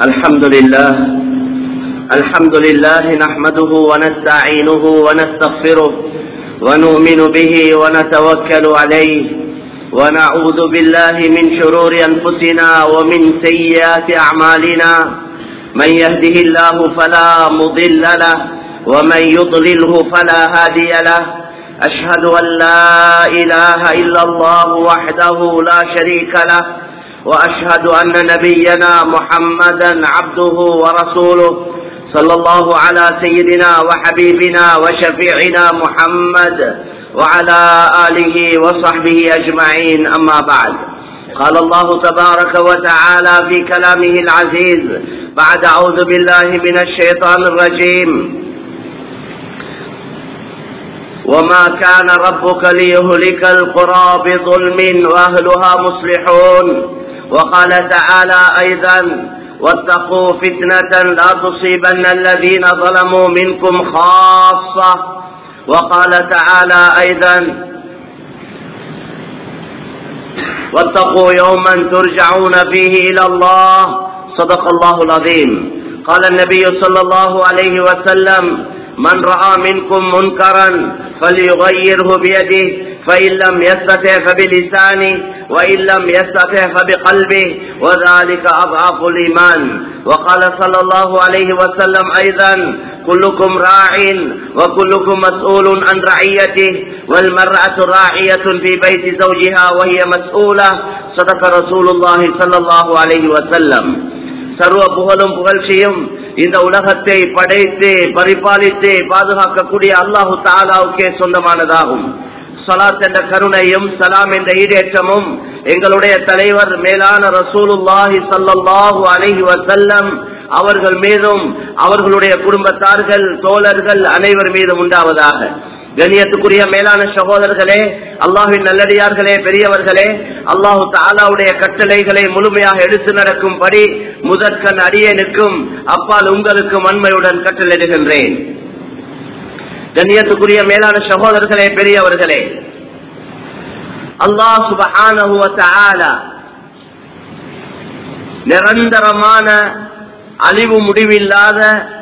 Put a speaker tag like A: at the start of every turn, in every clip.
A: الحمد لله الحمد لله نحمده ونستعينه ونستغفره ونؤمن به ونتوكل عليه ونعوذ بالله من شرور أنفسنا ومن سيئات أعمالنا من يهده الله فلا مضل له ومن يضلله فلا هادي له أشهد أن لا إله إلا الله وحده لا شريك له وأشهد أن نبينا محمدا عبده ورسوله صلى الله على سيدنا وحبيبنا وشفيعنا محمد وعلى آله وصحبه أجمعين أما بعد قال الله تبارك وتعالى في كلامه العزيز بعد أعوذ بالله من الشيطان الرجيم وما كان ربك ليهلك القرى بظلم وأهلها مصلحون وقال تعالى أيضا واتقوا فتنة لا تصيبن الذين ظلموا منكم خاصة وقال تعالى أيضا واتقوا يوما ترجعون فيه إلى الله صدق الله العظيم قال النبي صلى الله عليه وسلم من رأى منكم منكرا فليغيره بيده فإن لم يستطع فبلسانه وإن لم يستطع فبقلبه وذلك أضعف الإيمان وقال صلى الله عليه وسلم أيضا كلكم راع وكلكم مسؤول عن رعيته والمرأة راعية في بيت زوجها وهي مسؤولة صدق رسول الله صلى الله عليه وسلم சர்வ புகழும் புகழ்ச்சியும் இந்த உலகத்தை படைத்து பரிபாலித்து பாதுகாக்கக்கூடிய அல்லாஹு தாலாவுக்கே சொந்தமானதாகும் சலாத் என்ற கருணையும் சலாம் என்ற ஈடேற்றமும் எங்களுடைய தலைவர் மேலான ரசூலுல்லாஹி சல்லாஹூ அலஹி வசல்லம் அவர்கள் மீதும் அவர்களுடைய குடும்பத்தார்கள் தோழர்கள் அனைவர் மீதும் உண்டாவதாக கண்ணியத்துக்குரிய மேலான சகோதரர்களே அல்லாஹின் நல்லடியார்களே பெரியவர்களே அல்லாஹு தாலாவுடைய கட்டளைகளை முழுமையாக எடுத்து நடக்கும்படி முதற்கண் அடியனுக்கும் அப்பால் உங்களுக்கு மண்மையுடன் கட்டளையிடுகின்றேன் கண்ணியத்துக்குரிய மேலான சகோதரர்களே பெரியவர்களே அல்லாஹ் சுபஹான நிரந்தரமான அழிவு முடிவில்லாத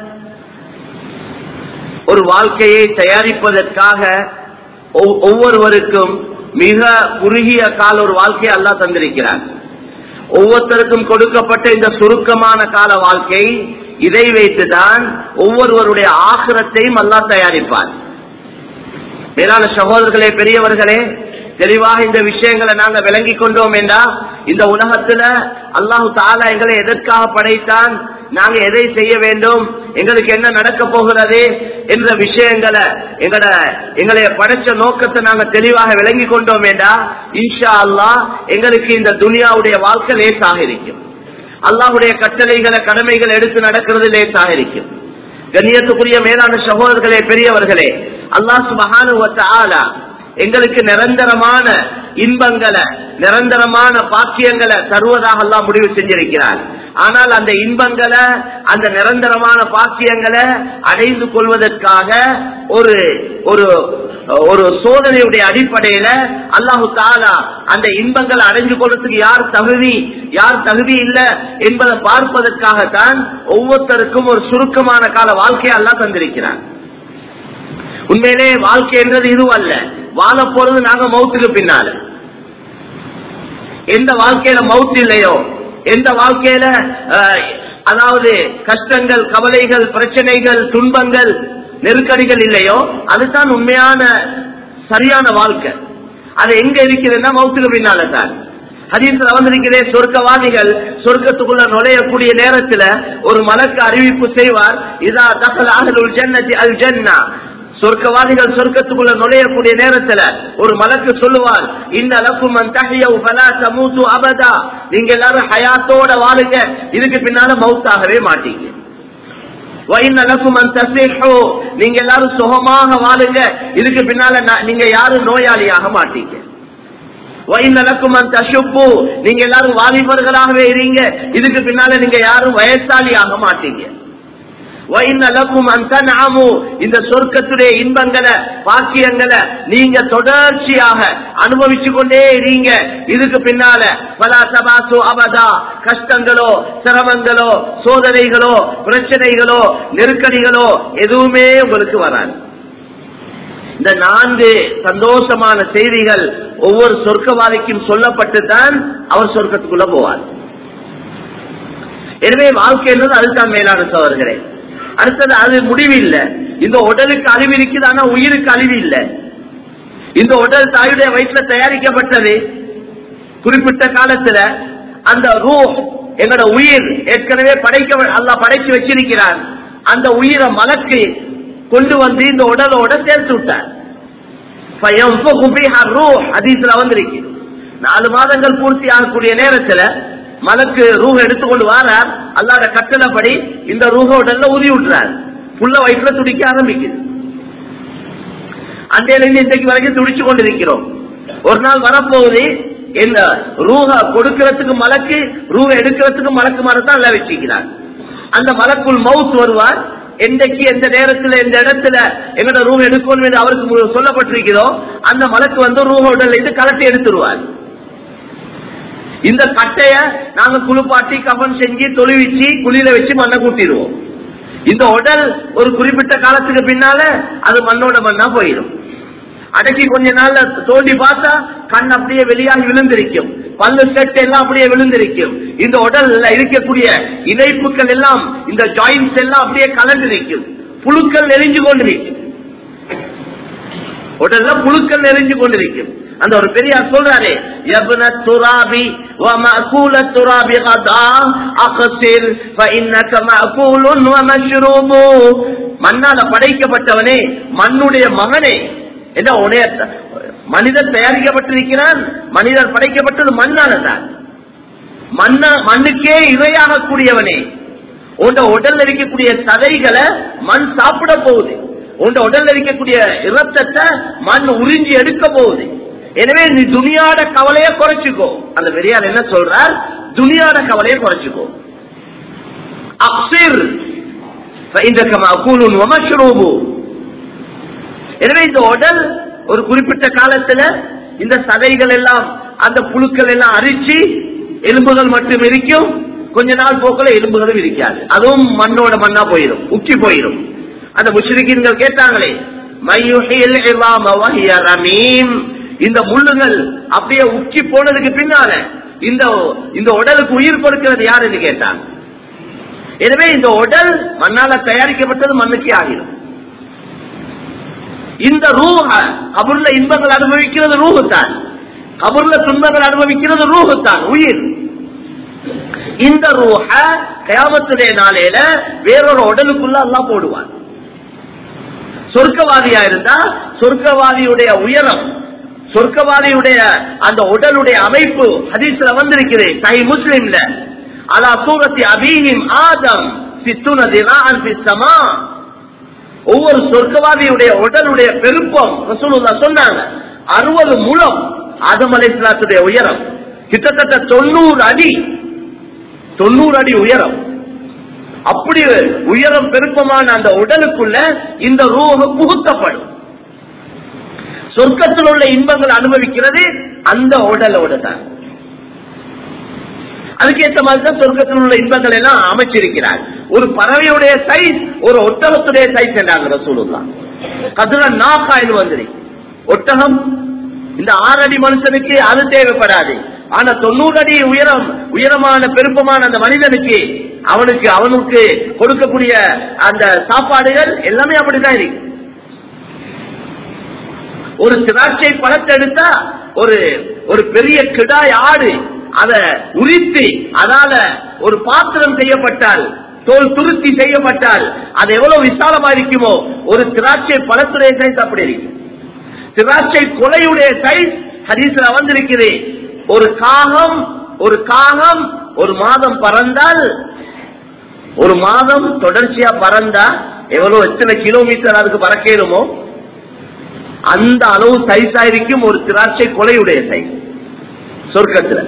A: ஒரு வாழ்க்கையை தயாரிப்பதற்காக ஒவ்வொருவருக்கும் மிக குறுகிய கால ஒரு வாழ்க்கையை அல்லா தந்திருக்கிறார் ஒவ்வொருத்தருக்கும் கொடுக்கப்பட்ட இந்த சுருக்கமான கால வாழ்க்கை இதை வைத்துதான் ஒவ்வொருவருடைய ஆசிரத்தையும் அல்லா தயாரிப்பார் மேலான சகோதரர்களே பெரியவர்களே தெளிவாக இந்த விஷயங்களை நாங்க விளங்கி கொண்டோம் என்றா இந்த உலகத்துல அல்லாஹு தாலா எங்களை எதற்காக படைத்தான் நாங்க எதை செய்ய வேண்டும் எங்களுக்கு என்ன நடக்க போகிறது என்ற விஷயங்களை எங்கட எங்களைய படைச்ச நோக்கத்தை நாங்க தெளிவாக விளங்கி கொண்டோம் என்றா இன்ஷா அல்லா எங்களுக்கு இந்த துனியாவுடைய வாழ்க்கை லேசாக இருக்கும் அல்லாஹுடைய கட்டளைகளை கடமைகள் எடுத்து நடக்கிறது லேசாக இருக்கும் கண்ணியத்துக்குரிய மேலான சகோதரர்களே பெரியவர்களே அல்லாஹ் சுபஹானு எங்களுக்கு நிரந்தரமான இன்பங்களை நிரந்தரமான பாக்கியங்களை தருவதாக எல்லாம் முடிவு செஞ்சிருக்கிறார் ஆனால் அந்த இன்பங்களை அந்த நிரந்தரமான பாக்கியங்களை அடைந்து கொள்வதற்காக ஒரு ஒரு ஒரு சோதனையுடைய அடிப்படையில அல்லாஹு தாலா அந்த இன்பங்களை அடைஞ்சு கொள்றதுக்கு யார் தகுதி யார் தகுதி இல்லை என்பதை பார்ப்பதற்காகத்தான் ஒவ்வொருத்தருக்கும் ஒரு சுருக்கமான கால வாழ்க்கையை அல்லா தந்திருக்கிறார் உண்மையிலே வாழ்க்கை என்றது இதுவும் அல்ல வாழ போறது நாங்க மௌத்துக்கு பின்னால எந்த வாழ்க்கையில மவுத் இல்லையோ எந்த வாழ்க்கையில அதாவது கஷ்டங்கள் கவலைகள் பிரச்சனைகள் துன்பங்கள் நெருக்கடிகள் இல்லையோ அதுதான் உண்மையான சரியான வாழ்க்கை அது எங்க இருக்கிறதுன்னா மௌத்துக்கு பின்னால தான் ஹதீஸ்ல வந்திருக்கிறே சொர்க்கவாதிகள் சொர்க்கத்துக்குள்ள நுழையக்கூடிய நேரத்துல ஒரு மலக்கு அறிவிப்பு செய்வார் இதா தகல் அகலுல் ஜன்னதி அல் ஜன்னா சொர்க்கவாதிகள் சொர்க்கத்துக்குள்ள நுழையக்கூடிய நேரத்துல ஒரு மலக்கு சொல்லுவார் இந்த லக்கும் தமூத்து அபதா நீங்க எல்லாரும் ஹயாத்தோட வாழுங்க இதுக்கு பின்னால மவுத்தாகவே மாட்டீங்க நீங்க எல்லாரும் சுகமாக வாழுங்க இதுக்கு பின்னால நீங்க யாரும் நோயாளியாக மாட்டீங்க நீங்க எல்லாரும் வாலிபர்களாகவே இருங்க இதுக்கு பின்னால நீங்க யாரும் வயசாளியாக மாட்டீங்க وَإِنَّ لَكُمْ أَن تَنْعَمُوا இந்த சொர்க்கத்துடைய இன்பங்களை பாக்கியங்களை நீங்க தொடர்ச்சியாக அனுபவிச்சு கொண்டே இருங்க இதுக்கு பின்னால பலா தபாசு அபதா கஷ்டங்களோ சிரமங்களோ சோதனைகளோ பிரச்சனைகளோ நெருக்கடிகளோ எதுவுமே உங்களுக்கு வராது இந்த நான்கு சந்தோஷமான செய்திகள் ஒவ்வொரு சொர்க்கவாதிக்கும் சொல்லப்பட்டு தான் அவர் சொர்க்கத்துக்குள்ள போவார் எனவே வாழ்க்கை என்பது அதுதான் மேலான சோதர்களே அடுத்தது அது முடிவு இல்லை இந்த உடலுக்கு அழிவு இருக்குது ஆனா உயிருக்கு அழிவு இல்லை இந்த உடல் தாயுடைய வயிற்றுல தயாரிக்கப்பட்டது குறிப்பிட்ட காலத்துல அந்த ரூ எங்களோட உயிர் ஏற்கனவே படைக்க அல்லாஹ் படைச்சு வச்சிருக்கிறான் அந்த உயிரை மலக்கு கொண்டு வந்து இந்த உடலோட சேர்த்து விட்டார் فَيَنفُخُ فِيهَا الرُّوحُ ஹதீஸ்ல வந்திருக்கு நாலு மாதங்கள் பூர்த்தி ஆகக்கூடிய நேரத்துல மலக்கு ரூஹ எடுத்துக்கொண்டு வாரார் அல்லாத கட்டளைப்படி இந்த ரூஹ உடல்ல ஊதி விட்டுறார் புள்ள வயிற்றுல துடிக்க ஆரம்பிக்குது அன்றையிலிருந்து இன்றைக்கு வரைக்கும் துடிச்சு கொண்டிருக்கிறோம் ஒரு நாள் வரப்போகுது இந்த ரூஹ கொடுக்கிறதுக்கு மலக்கு ரூஹ எடுக்கிறதுக்கு மலக்கு மரத்தான் அல்ல வச்சிருக்கிறார் அந்த மலக்குள் மவுத் வருவார் என்றைக்கு எந்த நேரத்துல எந்த இடத்துல எங்களோட ரூஹ் எடுக்கணும் என்று அவருக்கு சொல்லப்பட்டிருக்கிறோ அந்த மலக்கு வந்து ரூஹ உடல் இது கலட்டி எடுத்துருவார் இந்த கட்டைய நாங்க குளிப்பாட்டி கவன் செஞ்சு தொழுவிச்சு குளியில வச்சு மண்ணை கூட்டிடுவோம் இந்த உடல் ஒரு குறிப்பிட்ட காலத்துக்கு பின்னால அது மண்ணோட மண்ணா போயிடும் அடக்கி கொஞ்ச நாள்ல தோண்டி பார்த்தா கண் அப்படியே வெளியாகி விழுந்திருக்கும் பல்லு செட் எல்லாம் அப்படியே விழுந்திருக்கும் இந்த உடல்ல இருக்கக்கூடிய இணைப்புகள் எல்லாம் இந்த ஜாயின்ஸ் எல்லாம் அப்படியே கலந்து நிற்கும் புழுக்கள் நெறிஞ்சு கொண்டிருக்கும் உடல்ல புழுக்கள் நெறிஞ்சு கொண்டிருக்கும் அந்த ஒரு பெரியார் சொல்றாரு யப்ன துராபி வ மஅகூல துராபி கதா அக்ஸிர் ஃபஇன்னக மஅகூலுன் வ மஷ்ரூபு மண்ணால படைக்கப்பட்டவனே மண்ணுடைய மகனே என்ன உடைய மனிதர் தயாரிக்கப்பட்டிருக்கிறான் மனிதர் படைக்கப்பட்டது மண்ணால தான் மண்ண மண்ணுக்கே இரையாக கூடியவனே உண்ட உடல்ல இருக்கக்கூடிய சதைகளை மண் சாப்பிட போகுது உண்ட உடல்ல இருக்கக்கூடிய இரத்தத்தை மண் உறிஞ்சி எடுக்க போகுது எனவே நீ துணியாட கவலைய குறைச்சுக்கோ அந்த பெரியார் என்ன சொல்றார் துணியாட கவலைய குறைச்சுக்கோ அப்சிர் எனவே இந்த உடல் ஒரு குறிப்பிட்ட காலத்துல இந்த சதைகள் எல்லாம் அந்த புழுக்கள் எல்லாம் அரிச்சு எலும்புகள் மட்டும் இருக்கும் கொஞ்ச நாள் போக்குல எலும்புகளும் இருக்காது அதுவும் மண்ணோட மண்ணா போயிடும் உக்கி போயிடும் அந்த முஷ்ரிக்கீன்கள் கேட்டாங்களே மையுஹில் இவாம வஹிய ரமீம் இந்த முள்ளுகள் அப்படியே உச்சி போனதுக்கு பின்னால இந்த இந்த உடலுக்கு உயிர் கொடுக்கிறது யாருன்னு கேட்டாங்க எனவே இந்த உடல் மண்ணால தயாரிக்கப்பட்டது மண்ணுக்கே ஆகிடும் இந்த ரூஹ கபூர்ல இன்பங்கள் அனுபவிக்கிறது ரூஹு தான் கபூர்ல துன்பங்கள் அனுபவிக்கிறது ரூஹு தான் உயிர் இந்த ரூஹ கயாமத்துடைய நாளையில வேறொரு உடலுக்குள்ள எல்லாம் போடுவான் சொர்க்கவாதியா இருந்தா சொர்க்கவாதியுடைய உயரம் சொர்க்கவாதியுடைய அந்த உடலுடைய அமைப்பு ஹதீஸ்ல வந்திருக்குது சை முஸ்லிம்ல அலா சூரத்தி அபீஹிம் ஆதம் சித்துன தினான் பிஸ்ஸமா ஒவ்வொரு சொர்க்கவாதியுடைய உடலுடைய பெருப்பம் ரசூலுல்லா சொன்னாங்க அறுபது முழம் ஆதம் அலைஹிஸ்ஸலாத்துடைய உயரம் கிட்டத்தட்ட தொண்ணூறு அடி தொண்ணூறு அடி உயரம் அப்படி உயரம் பெருப்பமான அந்த உடலுக்குள்ள இந்த ரூஹு புகுத்தப்படும் சொர்க்கத்தில் உள்ள இன்பங்கள் அனுபவிக்கிறது அந்த உடலோட தான் அதுக்கேற்ற மாதிரி தான் சொர்க்கத்தில் உள்ள இன்பங்கள் எல்லாம் அமைச்சிருக்கிறார் ஒரு பறவையுடைய சைஸ் ஒரு ஒட்டகத்துடைய சைஸ் என்றாங்க ரசூலுல்லா கதுல நாக்காயில் வந்துரு ஒட்டகம் இந்த ஆறு அடி மனுஷனுக்கு அது தேவைப்படாது ஆனா தொண்ணூறு அடி உயரம் உயரமான பெருப்பமான அந்த மனிதனுக்கு அவனுக்கு அவனுக்கு கொடுக்கக்கூடிய அந்த சாப்பாடுகள் எல்லாமே அப்படிதான் இருக்கு ஒரு திராட்சை பழத்தை எடுத்தா ஒரு ஒரு பெரிய கிடாய் ஆடு அத உரித்து அதால ஒரு பாத்திரம் செய்யப்பட்டால் தோல் துருத்தி செய்யப்பட்டால் அது எவ்வளவு விசாலமா இருக்குமோ ஒரு திராட்சை பழத்துடைய சைஸ் அப்படி இருக்கு திராட்சை கொலையுடைய சைஸ் ஹதீஸ்ல வந்திருக்குது ஒரு காகம் ஒரு காகம் ஒரு மாதம் பறந்தால் ஒரு மாதம் தொடர்ச்சியா பறந்தா எவ்வளவு எத்தனை கிலோமீட்டர் அதுக்கு பறக்கணுமோ அந்த அளவு சைஸா இருக்கும் ஒரு திராட்சை கொலையுடைய சைஸ் சொர்க்கத்துல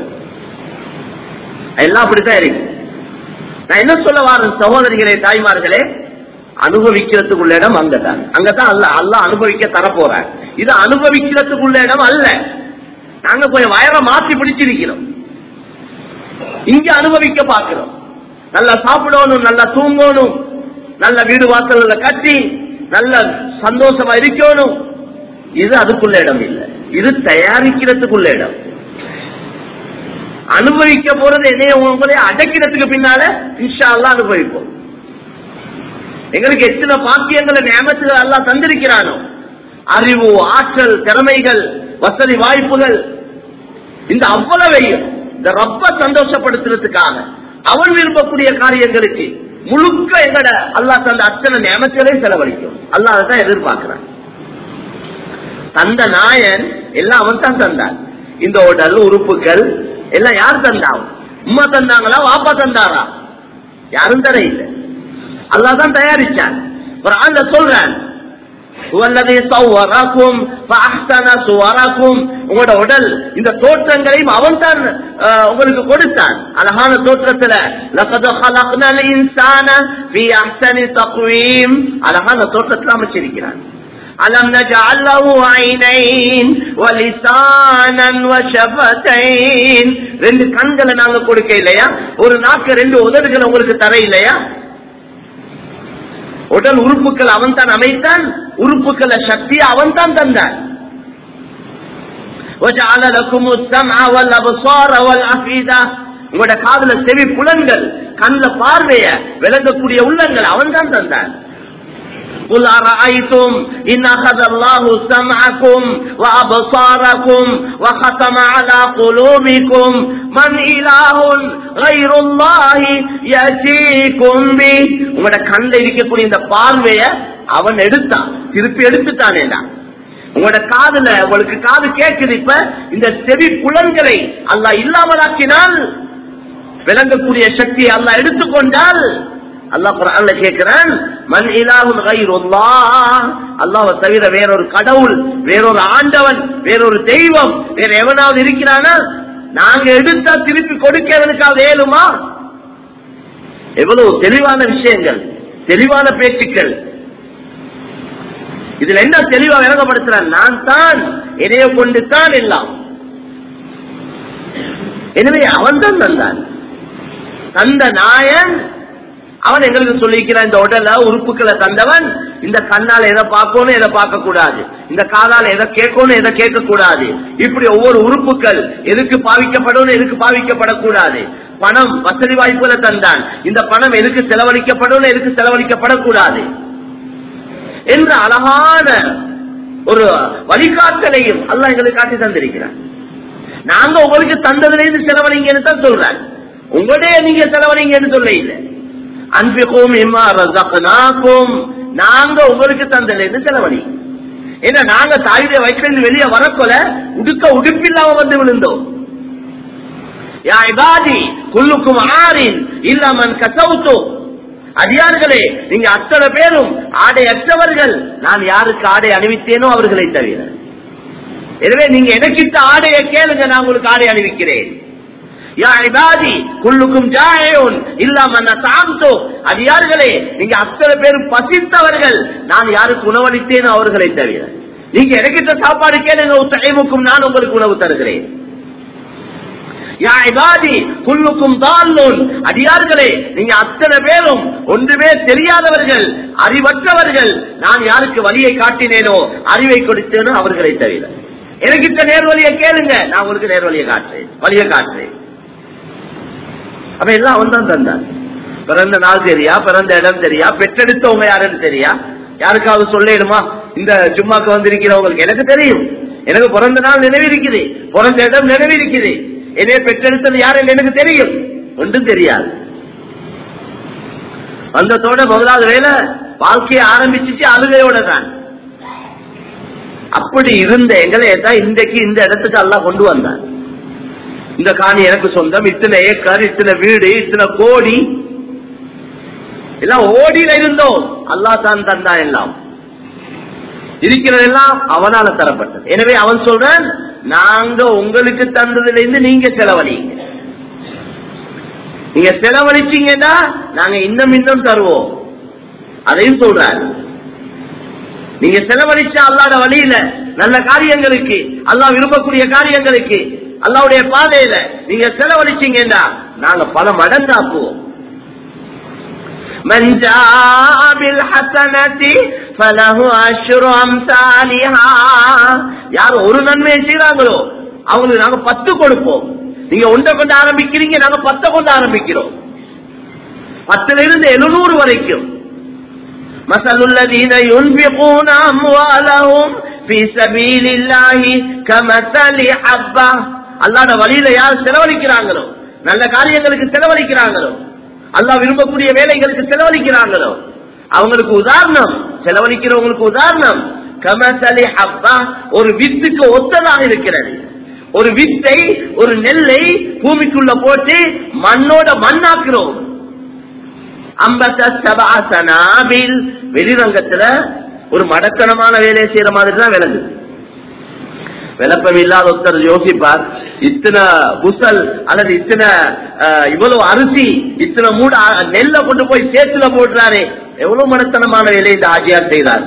A: எல்லாம் அப்படித்தான் இருக்கு நான் என்ன சொல்ல வாரேன் சகோதரிகளே தாய்மார்களே அனுபவிக்கிறதுக்குள்ள இடம் அங்கதான் அங்கதான் அல்ல அல்ல அனுபவிக்க தரப்போற இது அனுபவிக்கிறதுக்குள்ள இடம் அல்ல நாங்க கொஞ்சம் வயரை மாத்தி பிடிச்சிருக்கிறோம் இங்க அனுபவிக்க பார்க்கிறோம் நல்லா சாப்பிடணும் நல்லா தூங்கணும் நல்ல வீடு வாசல்ல கட்டி நல்ல சந்தோஷமா இருக்கணும் இது அதுக்குள்ள இடம் இல்லை இது தயாரிக்கிறதுக்குள்ள இடம் அனுபவிக்க போறது என்னைய உங்களை அடைக்கிறதுக்கு பின்னால இன்ஷா அல்லாஹ் அனுபவிப்போம் எங்களுக்கு எத்தனை பாக்கியங்களை நியமத்துகள் எல்லாம் தந்திருக்கிறானோ அறிவு ஆற்றல் திறமைகள் வசதி வாய்ப்புகள் இந்த அவ்வளவையும் இந்த ரப்ப சந்தோஷப்படுத்துறதுக்காக அவன் விரும்பக்கூடிய காரியங்களுக்கு முழுக்க எங்கட அல்லாஹ் தந்த அத்தனை நியமத்துகளையும் செலவழிக்கும் அல்லாஹ் தான் எதிர்பார்க்கிறான் தந்த நாயன் எல்லாம் அவன் தான் தந்தான் இந்த உடல் உறுப்புகள் எல்லாம் யார் தந்தான் உம்மா தந்தாங்களா வாப்பா தந்தாரா யாரும் தர இல்லை அல்லாஹ் தான் தயாரிச்சான் ஒரு ஆண்ட சொல்றான் "ஹுவல்லதீ ஸவ்வரக்கும் ஃபஅஹ்ஸன சுவரக்கும்." உங்களோட உடல் இந்த தோற்றங்களையும் அவன் தான் உங்களுக்கு கொடுத்தான் அழகான தோற்றத்துல லகத் ஹலக்னல் இன்சான ஃபீ அஹ்ஸனி தக்வீம் அழகான தோற்றத்துல அமைச்சிருக்கிறான் அலம் நஜஅல் லஹு ஐனைன் வலிசானன் வஷஃபதைன் ரெண்டு கண்களை நாங்க கொடுக்க இல்லையா ஒரு நாக்கு ரெண்டு உதடுகளை உங்களுக்கு தர இல்லையா உடல் உறுப்புகள் அவன் தான் அமைத்தான் உறுப்புகளை சக்தி அவன் தான் தந்தான் وجعل لكم السمع والابصار والافئده உங்களோட காதுல செவி புலன்கள் கண்ல பார்வைய விளங்கக்கூடிய உள்ளங்கள் அவன் தான் தந்தான் قل أرأيتم إن أخذ الله سمعكم وأبصاركم وختم على قلوبكم من إله غير الله يأتيكم به உங்களோட கண்ணில் இருக்கக்கூடிய இந்த பார்வைய அவன் எடுத்தான் திருப்பி எடுத்துட்டானேடா உங்களோட காதுல உங்களுக்கு காது கேட்குது இப்ப இந்த செவி புலன்களை அல்லாஹ் இல்லாமலாக்கினால் விளங்கக்கூடிய சக்தியை அல்லாஹ் எடுத்துக்கொண்டால் அல்லாஹ் குரான்ல கேட்கிறான் மன் இலாஹுன் கைருல்லாஹ் அல்லாஹ்வை தவிர வேறொரு கடவுள் வேறொரு ஆண்டவன் வேறொரு தெய்வம் வேற எவனாவது இருக்கிறானா நாங்க எடுத்தா திருப்பி கொடுக்கிறதுக்காக ஏழுமா எவ்வளவு தெளிவான விஷயங்கள் தெளிவான பேச்சுக்கள் இதுல என்ன தெளிவா விளங்கப்படுத்துறான் நான் தான் இணைய கொண்டு தான் எல்லாம் எனவே அவன் தான் தந்தான் தந்த நாயன் அவன் எங்களுக்கு சொல்லிக்கிறான் இந்த உடல உறுப்புகளை தந்தவன் இந்த கண்ணால எதை பார்க்கணும் எதை பார்க்க கூடாது இந்த காதால எதை கேட்கணும் எதை கேட்க கூடாது இப்படி ஒவ்வொரு உறுப்புகள் எதுக்கு பாவிக்கப்படும் எதுக்கு பாவிக்கப்படக்கூடாது பணம் வசதி வாய்ப்புகளை தந்தான் இந்த பணம் எதுக்கு செலவழிக்கப்படும் எதுக்கு செலவழிக்கப்படக்கூடாது என்ற அழகான ஒரு வழிகாட்டலையும் அல்லாஹ் எங்களுக்கு காட்டி தந்திருக்கிறான் நாங்க உங்களுக்கு தந்ததுல இருந்து செலவழிங்கன்னு தான் சொல்றேன் உங்களுடைய நீங்க செலவழிங்கன்னு சொல்ல இல்லை அன்பிக்கும் இம்மா ரசக்னாக்கும் நாங்க உங்களுக்கு தந்ததுல இருந்து செலவழி ஏன்னா நாங்க தாயுடைய வயிற்றிலிருந்து வெளியே வரக்கொல உடுக்க உடுப்பில்லாம வந்து விழுந்தோம் யா இபாதி குல்லுக்கும் ஆறின் இல்லாமன் கசவுத்தோ அடியார்களே நீங்க அத்தனை பேரும் ஆடை அற்றவர்கள் நான் யாருக்கு ஆடை அணிவித்தேனோ அவர்களை தவிர எனவே நீங்க எனக்கிட்ட ஆடையை கேளுங்க நான் உங்களுக்கு ஆடை அணிவிக்கிறேன் யா இபாதி குல்லுக்கும் ஜாயோன் இல்லாம சாந்தோ அடியார்களே நீங்க அத்தனை பேரும் பசித்தவர்கள் நான் யாருக்கு உணவளித்தேனோ அவர்களை தவிர நீங்க எனக்கிட்ட சாப்பாடு கேளுங்க டைமுக்கும் நான் உங்களுக்கு உணவு தருகிறேன் யா இபாதி குல்லுக்கும் தால்லோன் அடியார்களே நீங்க அத்தனை பேரும் ஒன்றுமே தெரியாதவர்கள் அறிவற்றவர்கள் நான் யாருக்கு வழியை காட்டினேனோ அறிவை கொடுத்தேனோ அவர்களை தவிர எனக்கிட்ட நேர்வழியை கேளுங்க நான் உங்களுக்கு நேர்வழியை காட்டுறேன் வழியை காட்டுறேன் அப்ப எல்லாம் அவன் தான் தந்தான் பிறந்த நாள் தெரியா பிறந்த இடம் தெரியா பெற்றெடுத்தவங்க யாருன்னு தெரியா யாருக்காவது சொல்லிடுமா இந்த ஜும்மாக்கு வந்திருக்கிறவங்களுக்கு எனக்கு தெரியும் எனக்கு பிறந்த நாள் நினைவிருக்குது பிறந்த இடம் நினைவிருக்குது என்னைய பெற்றெடுத்தது யார் என்று எனக்கு தெரியும் ஒன்றும் தெரியாது வந்ததோட முதலாவது வேலை வாழ்க்கையை ஆரம்பிச்சிச்சு அழுகையோட தான் அப்படி இருந்த எங்களை தான் இன்றைக்கு இந்த இடத்துக்கு எல்லாம் கொண்டு வந்தான் இந்த காணி எனக்கு சொந்தம் இத்தனை ஏக்கர் இத்தனை வீடு இத்தனை கோடி எல்லாம் ஓடியில இருந்தோம் அல்லா தான் தந்தான் எல்லாம் இருக்கிறதெல்லாம் அவனால தரப்பட்டது எனவே அவன் சொல்றான் நாங்க உங்களுக்கு தந்ததுல இருந்து நீங்க செலவழிங்க நீங்க செலவழிச்சீங்கன்னா நாங்க இன்னும் இன்னும் தருவோம் அதையும் சொல்றாரு நீங்க செலவழிச்ச அல்லாத வழியில நல்ல காரியங்களுக்கு அல்லாஹ் விரும்பக்கூடிய காரியங்களுக்கு அல்லாவுடைய பாதையில நீங்க செலவழிச்சீங்கன்னா நாங்க பல மடங்காக்குவோம் من جاء بالحسنة فله عشر أمثالها யார் ஒரு நன்மையை செய்றாங்களோ அவங்களுக்கு நாங்க பத்து கொடுப்போம் நீங்க ஒன்றை கொண்டு ஆரம்பிக்கிறீங்க நாங்க பத்தை கொண்டு ஆரம்பிக்கிறோம் பத்துல இருந்து எழுநூறு வரைக்கும் مثل الذين ينفقون أموالهم في سبيل الله كمثل حبة அல்லாட வழியில யார் செலவழிக்கிறாங்களோ நல்ல காரியங்களுக்கு செலவழிக்கிறாங்களோ அல்லாஹ் விரும்பக்கூடிய வேலைகளுக்கு செலவழிக்கிறாங்களோ அவங்களுக்கு உதாரணம் செலவழிக்கிறவங்களுக்கு உதாரணம் கமசலி ஹப்பா ஒரு வித்துக்கு ஒத்ததாக இருக்கிறது ஒரு வித்தை ஒரு நெல்லை பூமிக்குள்ள போட்டு மண்ணோட மண்ணாக்குறோம் அம்பசனாபில் வெளிரங்கத்துல ஒரு மடத்தனமான வேலையை செய்யற மாதிரி தான் விளங்கு விளப்பம் இல்லாத ஒருத்தர் யோசிப்பார் இத்தனை புசல் அல்லது இத்தனை அஹ், இவ்வளவு அரிசி இத்தனை மூட அ- நெல்லை கொண்டு போய் சேத்துல போடுறாரு எவ்வளவு மடத்தனமான வேலையை இந்த ஆஜியார் செய்கிறார்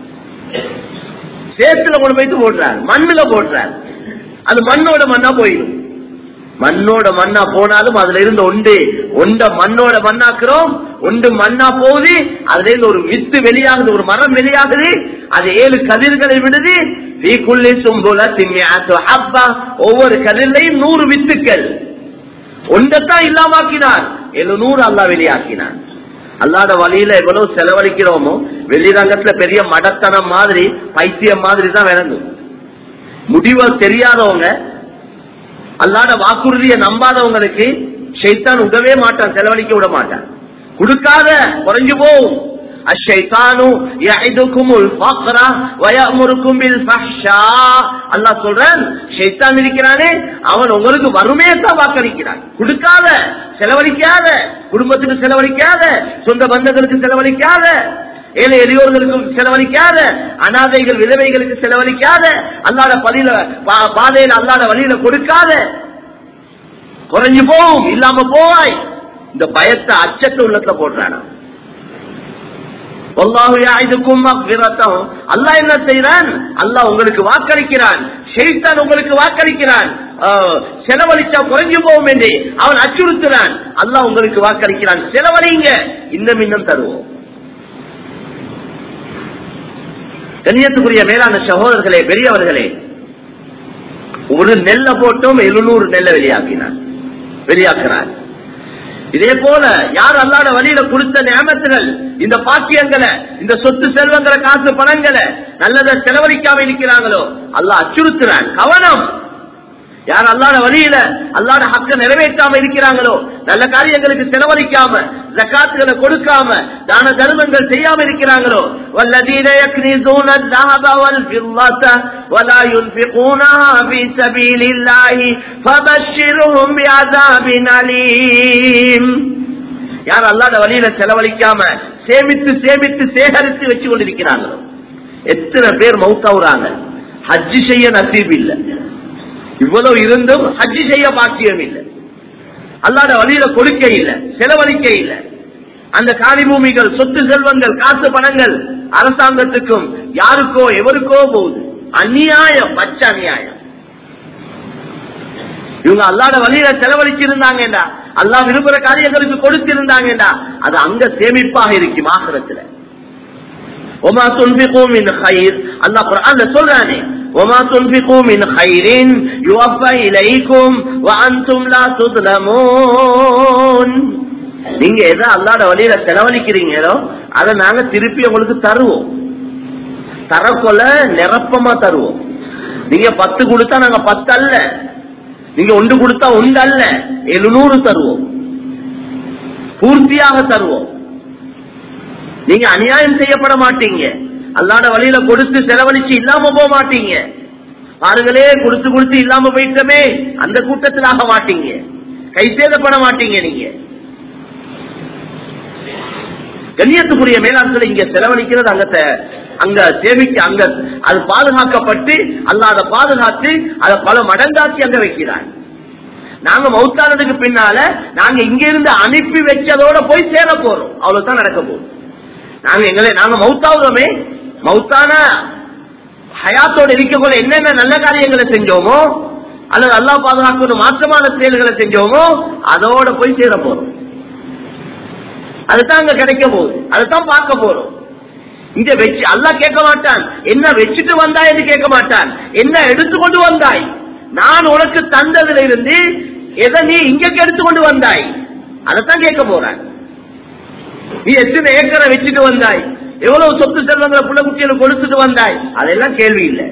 A: சேத்துல கொண்டு போயிட்டு போடுறார் மண்ணுல போடுறார் அது மண்ணோட மண்ணா போயிடும் மண்ணோட மண்ணா போனாலும் அதுல இருந்து ஒன்று ஒண்ட மண்ணோட மண்ணாக்குறோம் ஒன்று மண்ணா போகுது அதுல இருந்து ஒரு வித்து வெளியாகுது ஒரு மரம் வெளியாகுது அது ஏழு கதிர்களை விடுது தீக்குள்ளி சும்புல திம்மியாத்து ஹப்பா ஒவ்வொரு கதிர்லையும் நூறு வித்துக்கள் ஒன்றத்தான் இல்லாமாக்கினார் எழுநூறு அல்லா வெளியாக்கினார் அல்லாத வழியில எவ்வளவு செலவழிக்கிறோமோ வெளிரங்கத்துல பெரிய மடத்தனம் மாதிரி பைத்தியம் மாதிரி தான் விளங்கும் முடிவு தெரியாதவங்க அல்லாத வாக்குறுதியை நம்பாதவங்களுக்கு ஷைத்தான் உதவே மாட்டான் செலவழிக்க விட மாட்டான் கொடுக்காத குறைஞ்சு போகும் அஷைத்தானு யஇதுகுமுல் ஃபக்ர வயஅமுருக்கும் பில் ஃபஹ்ஷா அல்லாஹ் சொல்றான் ஷைத்தான் இருக்கிறானே அவன் உங்களுக்கு வறுமையை தான் வாக்களிக்கிறான் கொடுக்காத செலவழிக்காத குடும்பத்துக்கு செலவழிக்காத சொந்த பந்தங்களுக்கு செலவழிக்காத ஏழை எளியோர்களுக்கு செலவழிக்காத அனாதைகள் விதவைகளுக்கு செலவழிக்காத அல்லாத பதில பா- பாதையில அல்லாத வழியில கொடுக்காத குறைஞ்சு போகும் இல்லாம போவாய் இந்த பயத்தை அச்சத்தை உள்ளத்துல போடுறானா வல்லாஹு யாஇதுக்கும் மக்ஃபிரத்தஹு. அல்லாஹ் என்ன செய்றான் அல்லாஹ் உங்களுக்கு வாக்களிக்கிறான் ஷைத்தான் உங்களுக்கு வாக்களிக்கிறான் ஆஹ், செலவழிச்சா குறைஞ்சு போகும் என்று அவன் அச்சுறுத்துறான் அல்லாஹ் உங்களுக்கு வாக்களிக்கிறான் செலவழிங்க இன்னும் இன்னும் தருவோம் கண்ணியத்துக்குரிய மேலான சகோதரர்களே பெரியவர்களே ஒரு நெல்லை போட்டும் எழுநூறு நெல்லை வெளியாக்கினார் வெளியாக்குறார் இதே போல யார் அல்லாத வழியில கொடுத்த நியமத்துகள் இந்த பாக்கியங்களை இந்த சொத்து செல்வங்களை காசு பணங்களை நல்லதை செலவழிக்காம இருக்கிறாங்களோ அல்லாஹ் அச்சுறுத்துறான் கவனம் யார் அல்லாத வழியில அல்லாத ஹக்க நிறைவேற்றாம இருக்கிறாங்களோ நல்ல காரியங்களுக்கு செலவழிக்காம ஜக்காத்துகளை கொடுக்காம தான தர்மங்கள் செய்யாம இருக்கிறாங்களோ والذين يكنزون الذهب والفضة ولا ينفقونها في سبيل الله فبشرهم بعذاب أليم யார் அல்லாத வழியில செலவழிக்காம சேமித்து சேமித்து சேகரித்து வச்சு கொண்டிருக்கிறாங்களோ எத்தனை பேர் மௌத்தாவுறாங்க ஹஜ்ஜி செய்ய நசீப் இல்லை இவ்வளவு இருந்தும் ஹஜ்ஜி செய்ய பாக்கியம் இல்லை அல்லாத வழியில கொடுக்க இல்லை செலவழிக்க இல்லை அந்த காணி பூமிகள் சொத்து செல்வங்கள் காசு பணங்கள் அரசாங்கத்துக்கும் யாருக்கோ எவருக்கோ போகுது அநியாயம் பச்சை அநியாயம் இவங்க அல்லாத வழியில செலவழிச்சிருந்தாங்கடா அல்லாஹ் விரும்புற காரியங்களுக்கு கொடுத்திருந்தாங்கடா அது அங்க சேமிப்பாக இருக்கும் ஆசிரத்துல وما تنفقوا من خير الله قرآن சொல்றானே وما تنفقوا من خير يوفى إليكم وأنتم لا تظلمون நீங்க எதை அல்லாத வழியில செலவழிக்கிறீங்களோ அதை நாங்க திருப்பி உங்களுக்கு தருவோம் தரக்கொல நிரப்பமா தருவோம் நீங்க பத்து கொடுத்தா நாங்க பத்து அல்ல நீங்க ஒன்று கொடுத்தா ஒன்று அல்ல எழுநூறு தருவோம் பூர்த்தியாக தருவோம் நீங்க அநியாயம் செய்யப்பட மாட்டீங்க அல்லாத வழியில கொடுத்து செலவழிச்சு இல்லாம போக மாட்டீங்க பாருங்களே கொடுத்து கொடுத்து இல்லாம போயிட்டமே அந்த கூட்டத்தில் ஆக மாட்டீங்க கை சேதப்பட மாட்டீங்க நீங்க கண்ணியத்துக்குரிய மேலாண்களை இங்க செலவழிக்கிறது அங்க த- அங்க சேமிக்க அங்க அது பாதுகாக்கப்பட்டு அல்ல அதை பாதுகாத்து அதை பல மடங்காக்கி அங்க வைக்கிறார் நாங்க மௌத்தானதுக்கு பின்னால நாங்க இங்க இருந்து அனுப்பி வச்சதோட போய் சேர போறோம் அவ்வளவுதான் நடக்க போகுது நாங்க எங்களை நாங்க மௌத்தாவுறோமே மௌத்தான ஹயாத்தோட இருக்கக்குள்ள என்னென்ன நல்ல காரியங்களை செஞ்சோமோ அல்லது அல்லா பாதுகாக்கணும் மாற்றமான செயல்களை செஞ்சோமோ அதோட போய் சேர போறோம் அதுதான் அங்க கிடைக்க போகுது அதுதான் பார்க்க போறோம் இங்க வச்சு அல்லா கேட்க மாட்டான் என்ன வச்சுட்டு வந்தாய் என்று கேட்க மாட்டான் என்ன எடுத்துக்கொண்டு வந்தாய் நான் உனக்கு தந்ததுல இருந்து எதை நீ இங்க எடுத்துக்கொண்டு வந்தாய் அதைத்தான் கேட்க போறான் நீ எத்தனை ஏக்கரை வச்சுட்டு வந்தாய் எவ்வளவு சொத்து செல்வங்களை புள்ள குட்டிகளை கொடுத்துட்டு வந்தாய் அதெல்லாம் கேள்வி இல்லை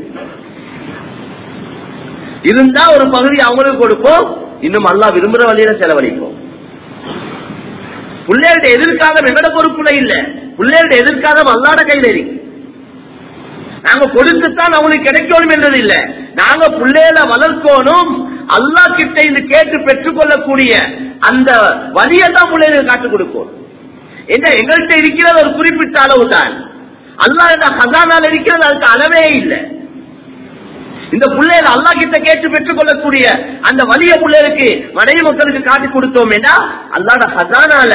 A: இருந்தா ஒரு பகுதி அவங்களுக்கு கொடுப்போம் இன்னும் அல்லா விரும்புற வழியில செலவழிப்போம் பிள்ளைகளோட எதிர்காலம் எங்கட பொறுப்புல இல்ல பிள்ளைகளோட எதிர்காலம் அல்லாட கையில இருக்கு நாங்க கொடுத்துத்தான் அவங்களுக்கு கிடைக்கணும் என்றது இல்ல நாங்க பிள்ளைகளை வளர்க்கணும் அல்லா கிட்ட இது கேட்டு பெற்றுக்கொள்ளக்கூடிய அந்த வழியை தான் பிள்ளைகளுக்கு காட்டுக் கொடுப்போம் என்ன எங்கள்கிட்ட இருக்கிறது ஒரு குறிப்பிட்ட அளவு தான் அல்லா இந்த ஹசானால் இருக்கிறது அதுக்கு அளவே இல்லை இந்த பிள்ளைகள் அல்லா கிட்ட கேட்டு பெற்றுக் கொள்ளக்கூடிய அந்த வலிய பிள்ளைகளுக்கு மனைவி மக்களுக்கு காட்டி கொடுத்தோம் அல்லாட ஹசானால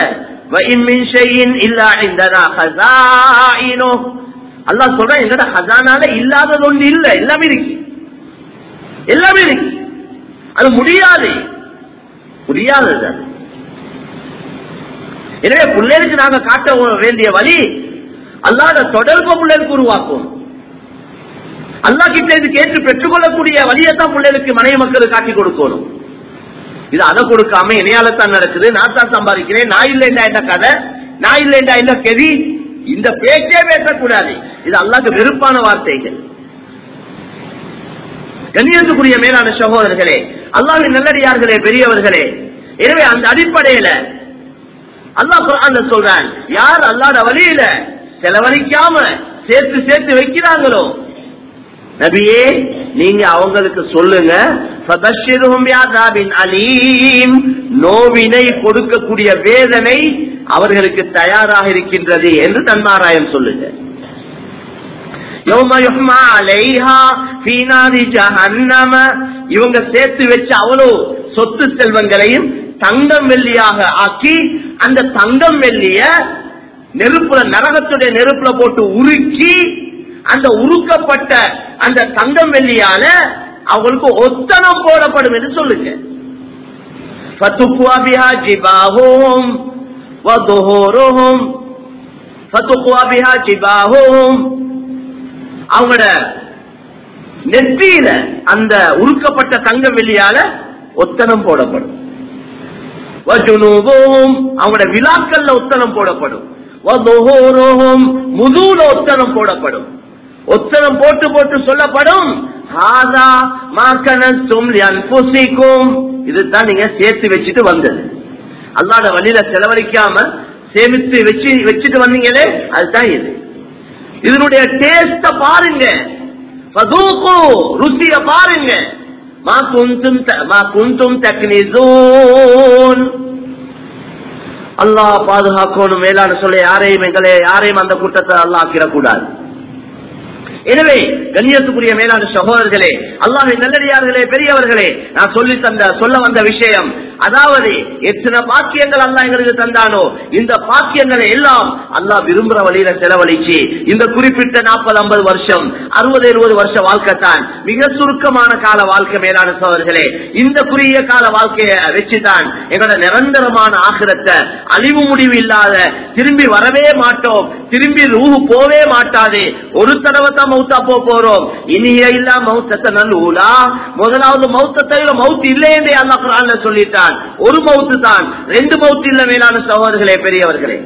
A: அல்லா சொல்ற எங்கட ஹசானால இல்லாதது ஒன்று இல்ல எல்லாமே இருக்கு எல்லாமே இருக்கு அது முடியாது முடியாதது அது எனவே பிள்ளைகளுக்கு நாங்க காட்ட வேண்டிய வழி அல்லாத தொடர்பு பிள்ளைகளுக்கு உருவாக்கும் அல்லா கிட்ட இது கேட்டு பெற்றுக்கொள்ளக்கூடிய வழியத்தான் பிள்ளைகளுக்கு மனைவி மக்களுக்கு காட்டி கொடுக்கணும் இது அதை கொடுக்காம இணையாலத்தான் நடக்குது நான் தான் சம்பாதிக்கிறேன் நான் இல்லைண்டா என்ன கதை நான் இல்லைண்டா என்ன கெதி இந்த பேச்சே பேசக்கூடாது இது அல்லாக்கு வெறுப்பான வார்த்தைகள் கண்ணியத்துக்குரிய மேலான சகோதரர்களே அல்லாவின் நல்லடியார்களே பெரியவர்களே எனவே அந்த அடிப்படையில அல்லாஹ் குரான் சொல்றான் யார் அல்லாட வழியில செலவழிக்காம சேர்த்து சேர்த்து வைக்கிறாங்களோ நபியே நீங்க அவங்களுக்கு சொல்லுங்க அலீம் நோவினை கொடுக்கக்கூடிய வேதனை அவர்களுக்கு தயாராக இருக்கின்றது என்று தன்மாராயம் சொல்லுங்க இவங்க சேர்த்து வச்ச அவ்வளவு சொத்து செல்வங்களையும் தங்கம் வெள்ளியாக ஆக்கி அந்த தங்கம் வெள்ளிய நெருப்புல நரகத்துடைய நெருப்புல போட்டு உருக்கி அந்த உருக்கப்பட்ட அந்த தங்கம் வெள்ளியால அவங்களுக்கு ஒத்தனம் போடப்படும் என்று சொல்லுங்க அவங்களோட நெற்றியில அந்த உருக்கப்பட்ட தங்க வெள்ளியால ஒத்தனம் போடப்படும் அவங்களோட விழாக்கள்ல ஒத்தனம் போடப்படும் முதுல ஒத்தனம் போடப்படும் ஒத்தனம் போட்டு போட்டு சொல்லப்படும் இதுதான் நீங்க சேர்த்து வச்சுட்டு வந்தது அல்லாத வழியில செலவழிக்காம சேமித்து வச்சு வச்சுட்டு வந்தீங்களே அதுதான் இது இதனுடைய டேஸ்ட பாருங்க ருசிய பாருங்க மா குந்தும் மா குந்தும் தக்னிசூன் அல்லாஹ் பாதுகாக்கணும் மேலான சொல்ல யாரையும் எங்களை யாரையும் அந்த கூட்டத்தை அல்லாஹ் ஆக்கிடக்கூடாது எனவே கண்ணியத்துக்குரிய மேலான சகோதரர்களே அல்லாஹ் நல்லடியார்களே பெரியவர்களே நான் சொல்லி தந்த சொல்ல வந்த விஷயம் அதாவது எத்தனை பாக்கியங்கள் அல்லா எங்களுக்கு தந்தானோ இந்த பாக்கியங்களை எல்லாம் அல்லாஹ் விரும்புற வழியில செலவழிச்சு இந்த குறிப்பிட்ட நாற்பது ஐம்பது வருஷம் அறுபது எழுபது வருஷ வாழ்க்கை தான் மிக சுருக்கமான கால வாழ்க்கை மேலான சோதர்களே இந்த குறுகிய கால வாழ்க்கையை வச்சுதான் எங்களோட நிரந்தரமான ஆகிரத்தை அழிவு முடிவு இல்லாத திரும்பி வரவே மாட்டோம் திரும்பி ரூஹு போவே மாட்டாது ஒரு தடவை தான் மௌத்தா போக போறோம் இனிய இல்ல மௌத்தத்தை நல்லூலா முதலாவது மௌத்த தவிர மவுத்து இல்லை என்றே அல்லா குரான்ல சொல்லிட்டான் ஒரு மவுத்து தான் ரெண்டு மவுத்து இல்ல மேலான சகோதரர்களே பெரியவர்களே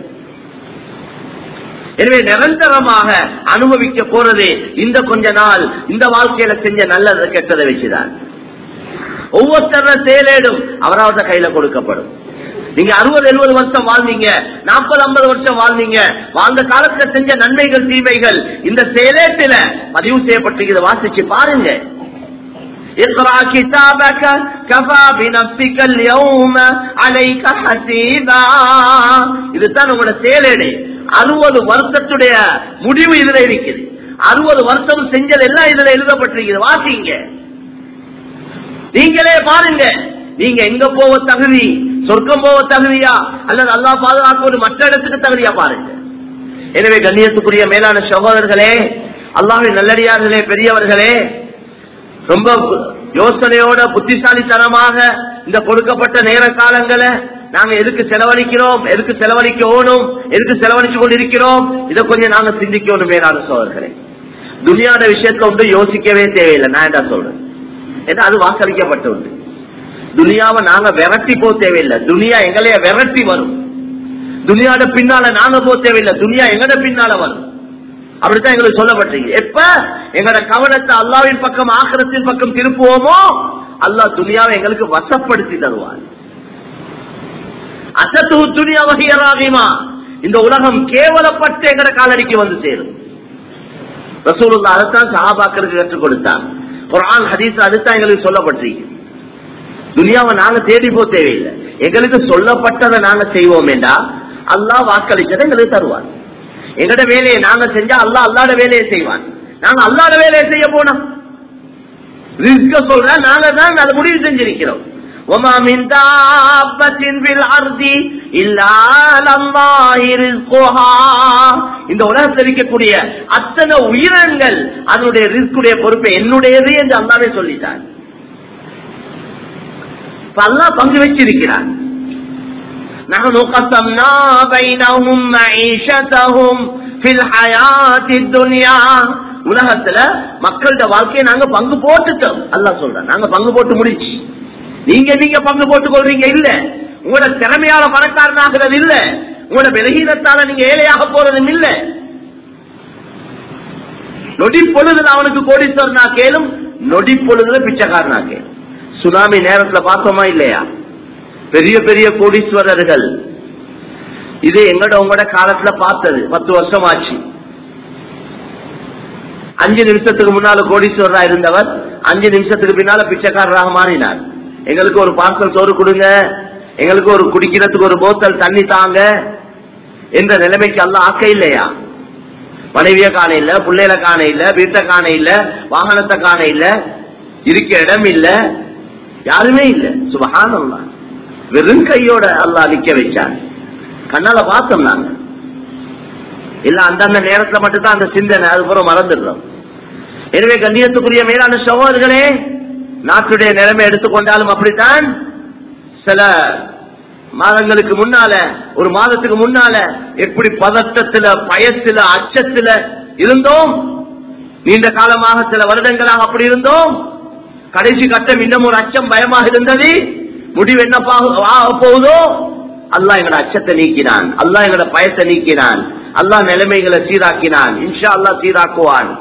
A: எனவே நிரந்தரமாக அனுபவிக்க போறது இந்த கொஞ்ச நாள் இந்த வாழ்க்கையில செஞ்ச நல்லது கெட்டதை வச்சுதான் ஒவ்வொருத்தர செயலேடும் அவராவது கையில கொடுக்கப்படும் நீங்க அறுபது எழுபது வருஷம் வாழ்ந்தீங்க நாற்பது ஐம்பது வருஷம் வாழ்ந்தீங்க வாழ்ந்த காலத்துல செஞ்ச நன்மைகள் தீமைகள் இந்த செயலேட்டில பதிவு செய்யப்பட்டிருக்கிறது வாசிச்சு பாருங்க اقرأ كتابك كفى بنفسك اليوم عليك حسيبا இதுதான் உங்களோட செயலேடு அறுபது வருஷத்துடைய முடிவு இதுல இருக்குது அறுபது வருஷம் செஞ்சது எல்லாம் இதுல எழுதப்பட்டிருக்கிறது வாசிங்க நீங்களே பாருங்க நீங்க எங்க போக தகுதி சொர்க்கம் போக தகுதியா அல்லது அல்லா பாதுகாக்க மற்ற இடத்துக்கு தகுதியா பாருங்க எனவே கண்ணியத்துக்குரிய மேலான சகோதரர்களே அல்லாஹின் நல்லடியார்களே பெரியவர்களே ரொம்ப யோசனையோட புத்திசாலித்தனமாக இந்த கொடுக்கப்பட்ட நேர காலங்களை நாங்க எதுக்கு செலவழிக்கிறோம் எதுக்கு செலவழிக்க ஓணும் எதுக்கு செலவழிச்சு கொண்டிருக்கிறோம் இதை கொஞ்சம் நாங்க சிந்திக்கணும் மேலான சோதர்களே துனியாட விஷயத்துல ஒன்று யோசிக்கவே தேவையில்லை நான் என்ன சொல்றேன் ஏன்னா அது வாக்களிக்கப்பட்ட ஒன்று துனியாவை நாங்க விரட்டி போக தேவையில்லை துனியா எங்களைய விரட்டி வரும் துனியாட பின்னால நாங்க போக தேவையில்லை துனியா எங்கட பின்னால வரும் அப்படித்தான் எங்களுக்கு சொல்லப்பட்டிருக்கு எப்ப எங்கட கவனத்தை அல்லாவின் பக்கம் ஆக்கிரத்தின் பக்கம் திருப்புவோமோ அல்லாஹ் துனியாவை எங்களுக்கு வசப்படுத்தி தருவார் அசத்து துனியா வகையராகிமா இந்த உலகம் கேவலப்பட்டு எங்கட காலடிக்கு வந்து சேரும் ரசூலுல்லா அதைத்தான் சஹாபாக்களுக்கு கற்றுக் கொடுத்தார் குரான் ஹதீஸ் அதுதான் எங்களுக்கு சொல்லப்பட்டிருக்கு துனியாவை நாங்க தேடி போக தேவையில்லை எங்களுக்கு சொல்லப்பட்டதை நாங்க செய்வோம் என்றா அல்லாஹ் வாக்களிச்சதை எங்களுக்கு தருவார் எங்கட வேலையை நாங்க செஞ்சா அல்லாஹ் அல்லாட வேலையை செய்வான் நாங்க அல்லாட வேலையை செய்ய போனோம் ரிஸ்க சொல்ற நாங்க தான் அதை முடிவு செஞ்சிருக்கிறோம் وما من دابة في الأرض إلا على الله رزقها இந்த உலகத்தில் இருக்கக்கூடிய அத்தனை உயிரினங்கள் அதனுடைய ரிஸ்குடைய பொறுப்பை என்னுடையது என்று அல்லாவே சொல்லிட்டார் அல்லாஹ் பங்கு வச்சிருக்கிறார் نحن قسمنا بينهم معيشتهم في الحياة الدنيا உலகத்துல மக்களோட வாழ்க்கையை நாங்க பங்கு போட்டுட்டோம் அல்லாஹ் சொல்றேன் நாங்க பங்கு போட்டு முடிச்சு நீங்க நீங்க பங்கு போட்டுக் கொள்றீங்க இல்ல உங்களோட திறமையால பணக்காரனாகிறது இல்ல உங்களோட விலகீனத்தால நீங்க ஏழையாக போறதும் இல்ல நொடி பொழுதுல அவனுக்கு கோடீஸ்வரனா கேளும் நொடி பொழுதுல பிச்சைக்காரனா கேளும் சுனாமி நேரத்துல பார்த்தோமா இல்லையா பெரிய பெரிய கோடீஸ்வரர்கள் இது எங்கட உங்களோட காலத்துல பார்த்தது பத்து வருஷம் ஆச்சு அஞ்சு நிமிஷத்துக்கு முன்னால கோடீஸ்வரரா இருந்தவர் அஞ்சு நிமிஷத்துக்கு பின்னால பிச்சைக்காரராக மாறினார் எங்களுக்கு ஒரு பார்சல் சோறு கொடுங்க எங்களுக்கு ஒரு குடிக்கிறதுக்கு ஒரு போத்தல் தண்ணி தாங்க என்ற நிலைமைக்கு அல்ல ஆக்க இல்லையா மனைவிய காண இல்ல பிள்ளைல காண இல்ல வீட்டை காண இல்ல வாகனத்தை காண இல்ல இருக்க இடம் இல்ல யாருமே இல்ல சுபகானம் வெறும் கையோட அல்லா நிக்க வச்சார் கண்ணால பார்த்தோம் நாங்க இல்ல அந்தந்த நேரத்துல மட்டும்தான் அந்த சிந்தனை அதுக்கப்புறம் மறந்துடுறோம் எனவே கண்ணியத்துக்குரிய மேலான சகோதரர்களே நாட்டுடைய நிலைமை எடுத்துக்கொண்டாலும் அப்படித்தான் சில மாதங்களுக்கு முன்னால ஒரு மாதத்துக்கு முன்னால எப்படி பதட்டத்துல பயத்துல அச்சத்துல இருந்தோம் நீண்ட காலமாக சில வருடங்களாக அப்படி இருந்தோம் கடைசி கட்டம் இன்னும் ஒரு அச்சம் பயமாக இருந்தது முடிவு என்ன போகுதோ அல்லாஹ் எங்களோட அச்சத்தை நீக்கினான் அல்லாஹ் எங்களோட பயத்தை நீக்கினான் அல்லாஹ் நிலைமைகளை சீராக்கினான் இன்ஷா அல்லாஹ் சீராக்குவான்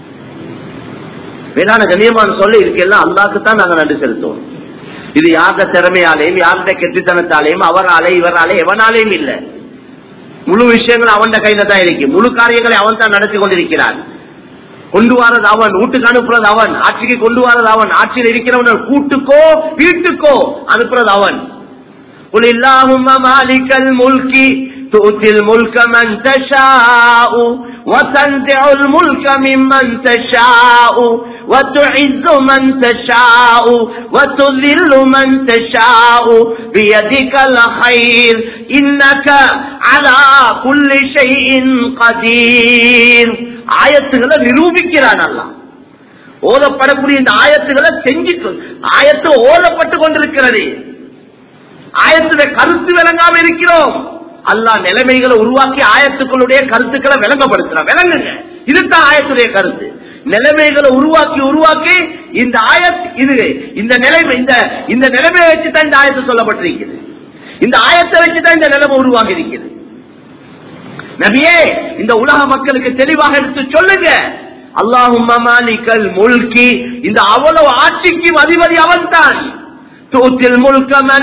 A: வேளாண் கண்ணியமான சொல்ல இதுக்கெல்லாம் அல்லாக்கு தான் நாங்க நன்றி செலுத்துவோம் இது யார்ட திறமையாலையும் யார்ட கெட்டித்தனத்தாலையும் அவராலே இவராலே எவனாலேயும் இல்லை முழு விஷயங்கள் அவன் கையில தான் இருக்கு முழு காரியங்களை அவன் தான் நடத்தி கொண்டிருக்கிறான் கொண்டு வரது அவன் வீட்டுக்கு அனுப்புறது அவன் ஆட்சிக்கு கொண்டு வரது அவன் ஆட்சியில் இருக்கிறவன் கூட்டுக்கோ வீட்டுக்கோ அனுப்புறது அவன் قل اللهم مالك الملك تؤتي الملك من تشاء وتنزع الملك ممن تشاء وتعز من تشاء وتذل من تشاء بيدك الخير إنك على كل شيء قدير ஆயத்துகளை நிரூபிக்கிறான் அல்ல ஓதப்படக்கூடிய இந்த ஆயத்துகளை செஞ்சிட்டு ஆயத்து ஓதப்பட்டு கொண்டிருக்கிறது ஆயத்துல கருத்து விளங்காம இருக்கிறோம் அல்லா நிலைமைகளை உருவாக்கி ஆயத்துக்களுடைய கருத்துக்களை விளங்கப்படுத்துறான் விளங்குங்க இதுதான் ஆயத்துடைய கருத்து நிலைமைகளை உருவாக்கி உருவாக்கி இந்த ஆயத் இது இந்த நிலைமை இந்த இந்த நிலைமையை வச்சுதான் இந்த ஆயத்து சொல்லப்பட்டிருக்கிறது இந்த ஆயத்தை வச்சுதான் இந்த நிலைமை உருவாகி இருக்கிறது நபியே இந்த உலக மக்களுக்கு தெளிவாக எடுத்து சொல்லுங்க அல்லாஹும் மாலிகல் முல்கி இந்த அவ்வளவு ஆட்சிக்கு அதிபதி அவன் தான் தூத்தில் முழுக்க மன்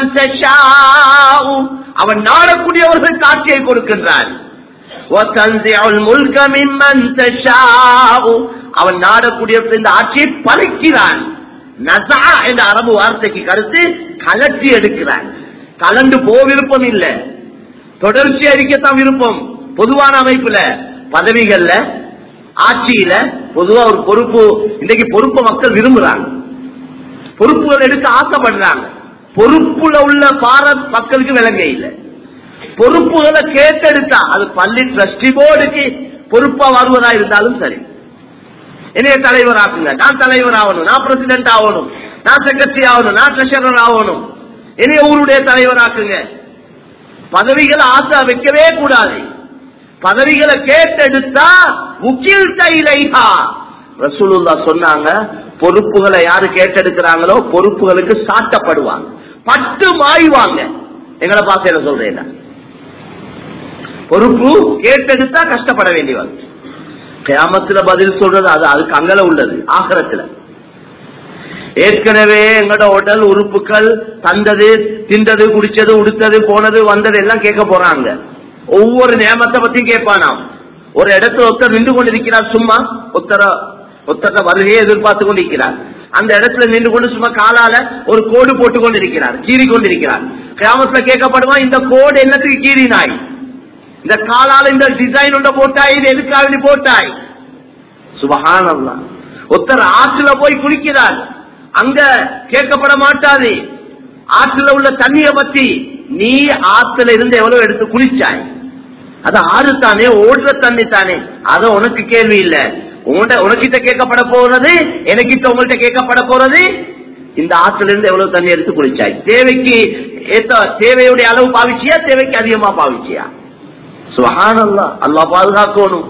A: அவன் நாடக்கூடியவர்களுக்கு ஆட்சியை கொடுக்கின்றான் அவன் நாடக்கூடிய இந்த ஆட்சியை பறிக்கிறான் நசா என்ற அரபு வார்த்தைக்கு கருத்து கலட்டி எடுக்கிறான் கலண்டு போ விருப்பம் இல்ல தொடர்ச்சி அடிக்கத்தான் விருப்பம் பொதுவான அமைப்புல பதவிகள்ல ஆட்சியில பொதுவா ஒரு பொறுப்பு இன்னைக்கு பொறுப்பு மக்கள் விரும்புறாங்க பொறுப்புகள் எடுக்க ஆசைப்படுறாங்க பொறுப்புல உள்ள பாரத் மக்களுக்கு விளங்க இல்லை பொறுப்புகளை கேட்டெடுத்தா அது பள்ளி ட்ரஸ்டி போர்டுக்கு பொறுப்பா வருவதா இருந்தாலும் சரி என்னைய தலைவர் ஆக்குங்க நான் தலைவர் ஆகணும் நான் பிரசிடென்ட் ஆகணும் நான் செக்ரட்டரி ஆகணும் நான் ட்ரெஷரர் ஆகணும் என்னைய ஊருடைய தலைவர் ஆக்குங்க பதவிகளை ஆசை வைக்கவே கூடாது பதவிகளை கேட்டெடுத்தா உக்கில் தைலைஹா ரசூலுல்லா சொன்னாங்க பொறுப்புகளை யாரு கேட்டெடுக்கிறாங்களோ பொறுப்புகளுக்கு சாட்டப்படுவாங்க பட்டு மாய்வாங்க எங்களை பாசையில சொல்றேன் நான். பொறுப்பு கேட்டெடுத்தா கஷ்டப்பட வேண்டி வந்து கியாமத்துல பதில் சொல்றது அது அதுக்கு அங்கல உள்ளது ஆகரத்துல ஏற்கனவே எங்களோட உடல் உறுப்புகள் தந்தது திண்டது குடிச்சது உடுத்தது போனது வந்தது எல்லாம் கேட்க போறாங்க ஒவ்வொரு நியமத்தை பத்தியும் கேட்பானாம் ஒரு இடத்துல ஒருத்தர் நின்று கொண்டிருக்கிறார் சும்மா ஒத்தர ஒத்தர வருகையை எதிர்பார்த்து கொண்டிருக்கிறார் அந்த இடத்துல நின்று கொண்டு சும்மா காலால ஒரு கோடு போட்டு கொண்டிருக்கிறார் கீறி கொண்டிருக்கிறார் கிராமத்துல கேட்கப்படுவான் இந்த கோடு என்னத்துக்கு கீறினாய் இந்த காலால இந்த டிசைன் ஒன்ற போட்டாய் இது எதுக்காக நீ போட்டாய் சுபஹானல்லா ஒருத்தர் ஆற்றுல போய் குளிக்கிறார் அங்க கேட்கப்பட மாட்டாது ஆற்றுல உள்ள தண்ணிய பத்தி நீ ஆத்துல இருந்து எவ்வளவு எடுத்து குளிச்சாய் அது ஆறு தானே ஓடுற தண்ணி தானே அத உனக்கு கேள்வி இல்ல உன்கிட்ட உனக்கிட்ட கேட்கப்பட போறது எனக்கிட்ட உங்கள்கிட்ட கேட்கப்பட போறது இந்த ஆத்துல இருந்து எவ்வளவு தண்ணி எடுத்து குளிச்சாய் தேவைக்கு ஏத்த தேவையுடைய அளவு பாவிச்சியா தேவைக்கு அதிகமா பாவிச்சியா சுஹானல்லா அல்லாஹ் பாதுகாக்கணும்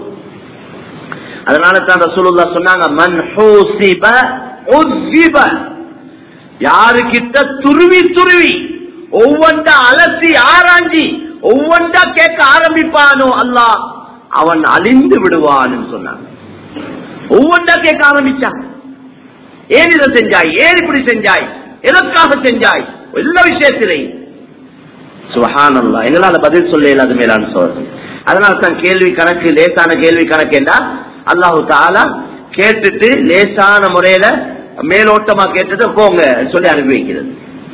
A: அதனால தான் ரசூலுல்லா சொன்னாங்க மன் ஹூசிப உஸ்ஸிப யாருக்கிட்ட துருவி துருவி ஒவ்வொன்றா அலசி ஆராய்ஞ்சி ஒவ்வொன்றா கேட்க ஆரம்பிப்பானோ அல்லாஹ் அவன் அழிந்து விடுவான்னு சொன்னாங்க ஒவ்வொன்றா கேட்க ஆரம்பிச்சான் ஏன் இதை செஞ்சாய் ஏன் இப்படி செஞ்சாய் எதற்காக செஞ்சாய் எல்லா விஷயத்திலையும் சுபஹானல்லா எங்களால பதில் சொல்ல இல்லாத மேலான சோதனை அதனால தான் கேள்வி கணக்கு லேசான கேள்வி கணக்கு என்றா அல்லாஹு தாலா கேட்டுட்டு லேசான முறையில மேலோட்டமா கேட்டுட்டு போங்க சொல்லி அனுப்பி வைக்கிறது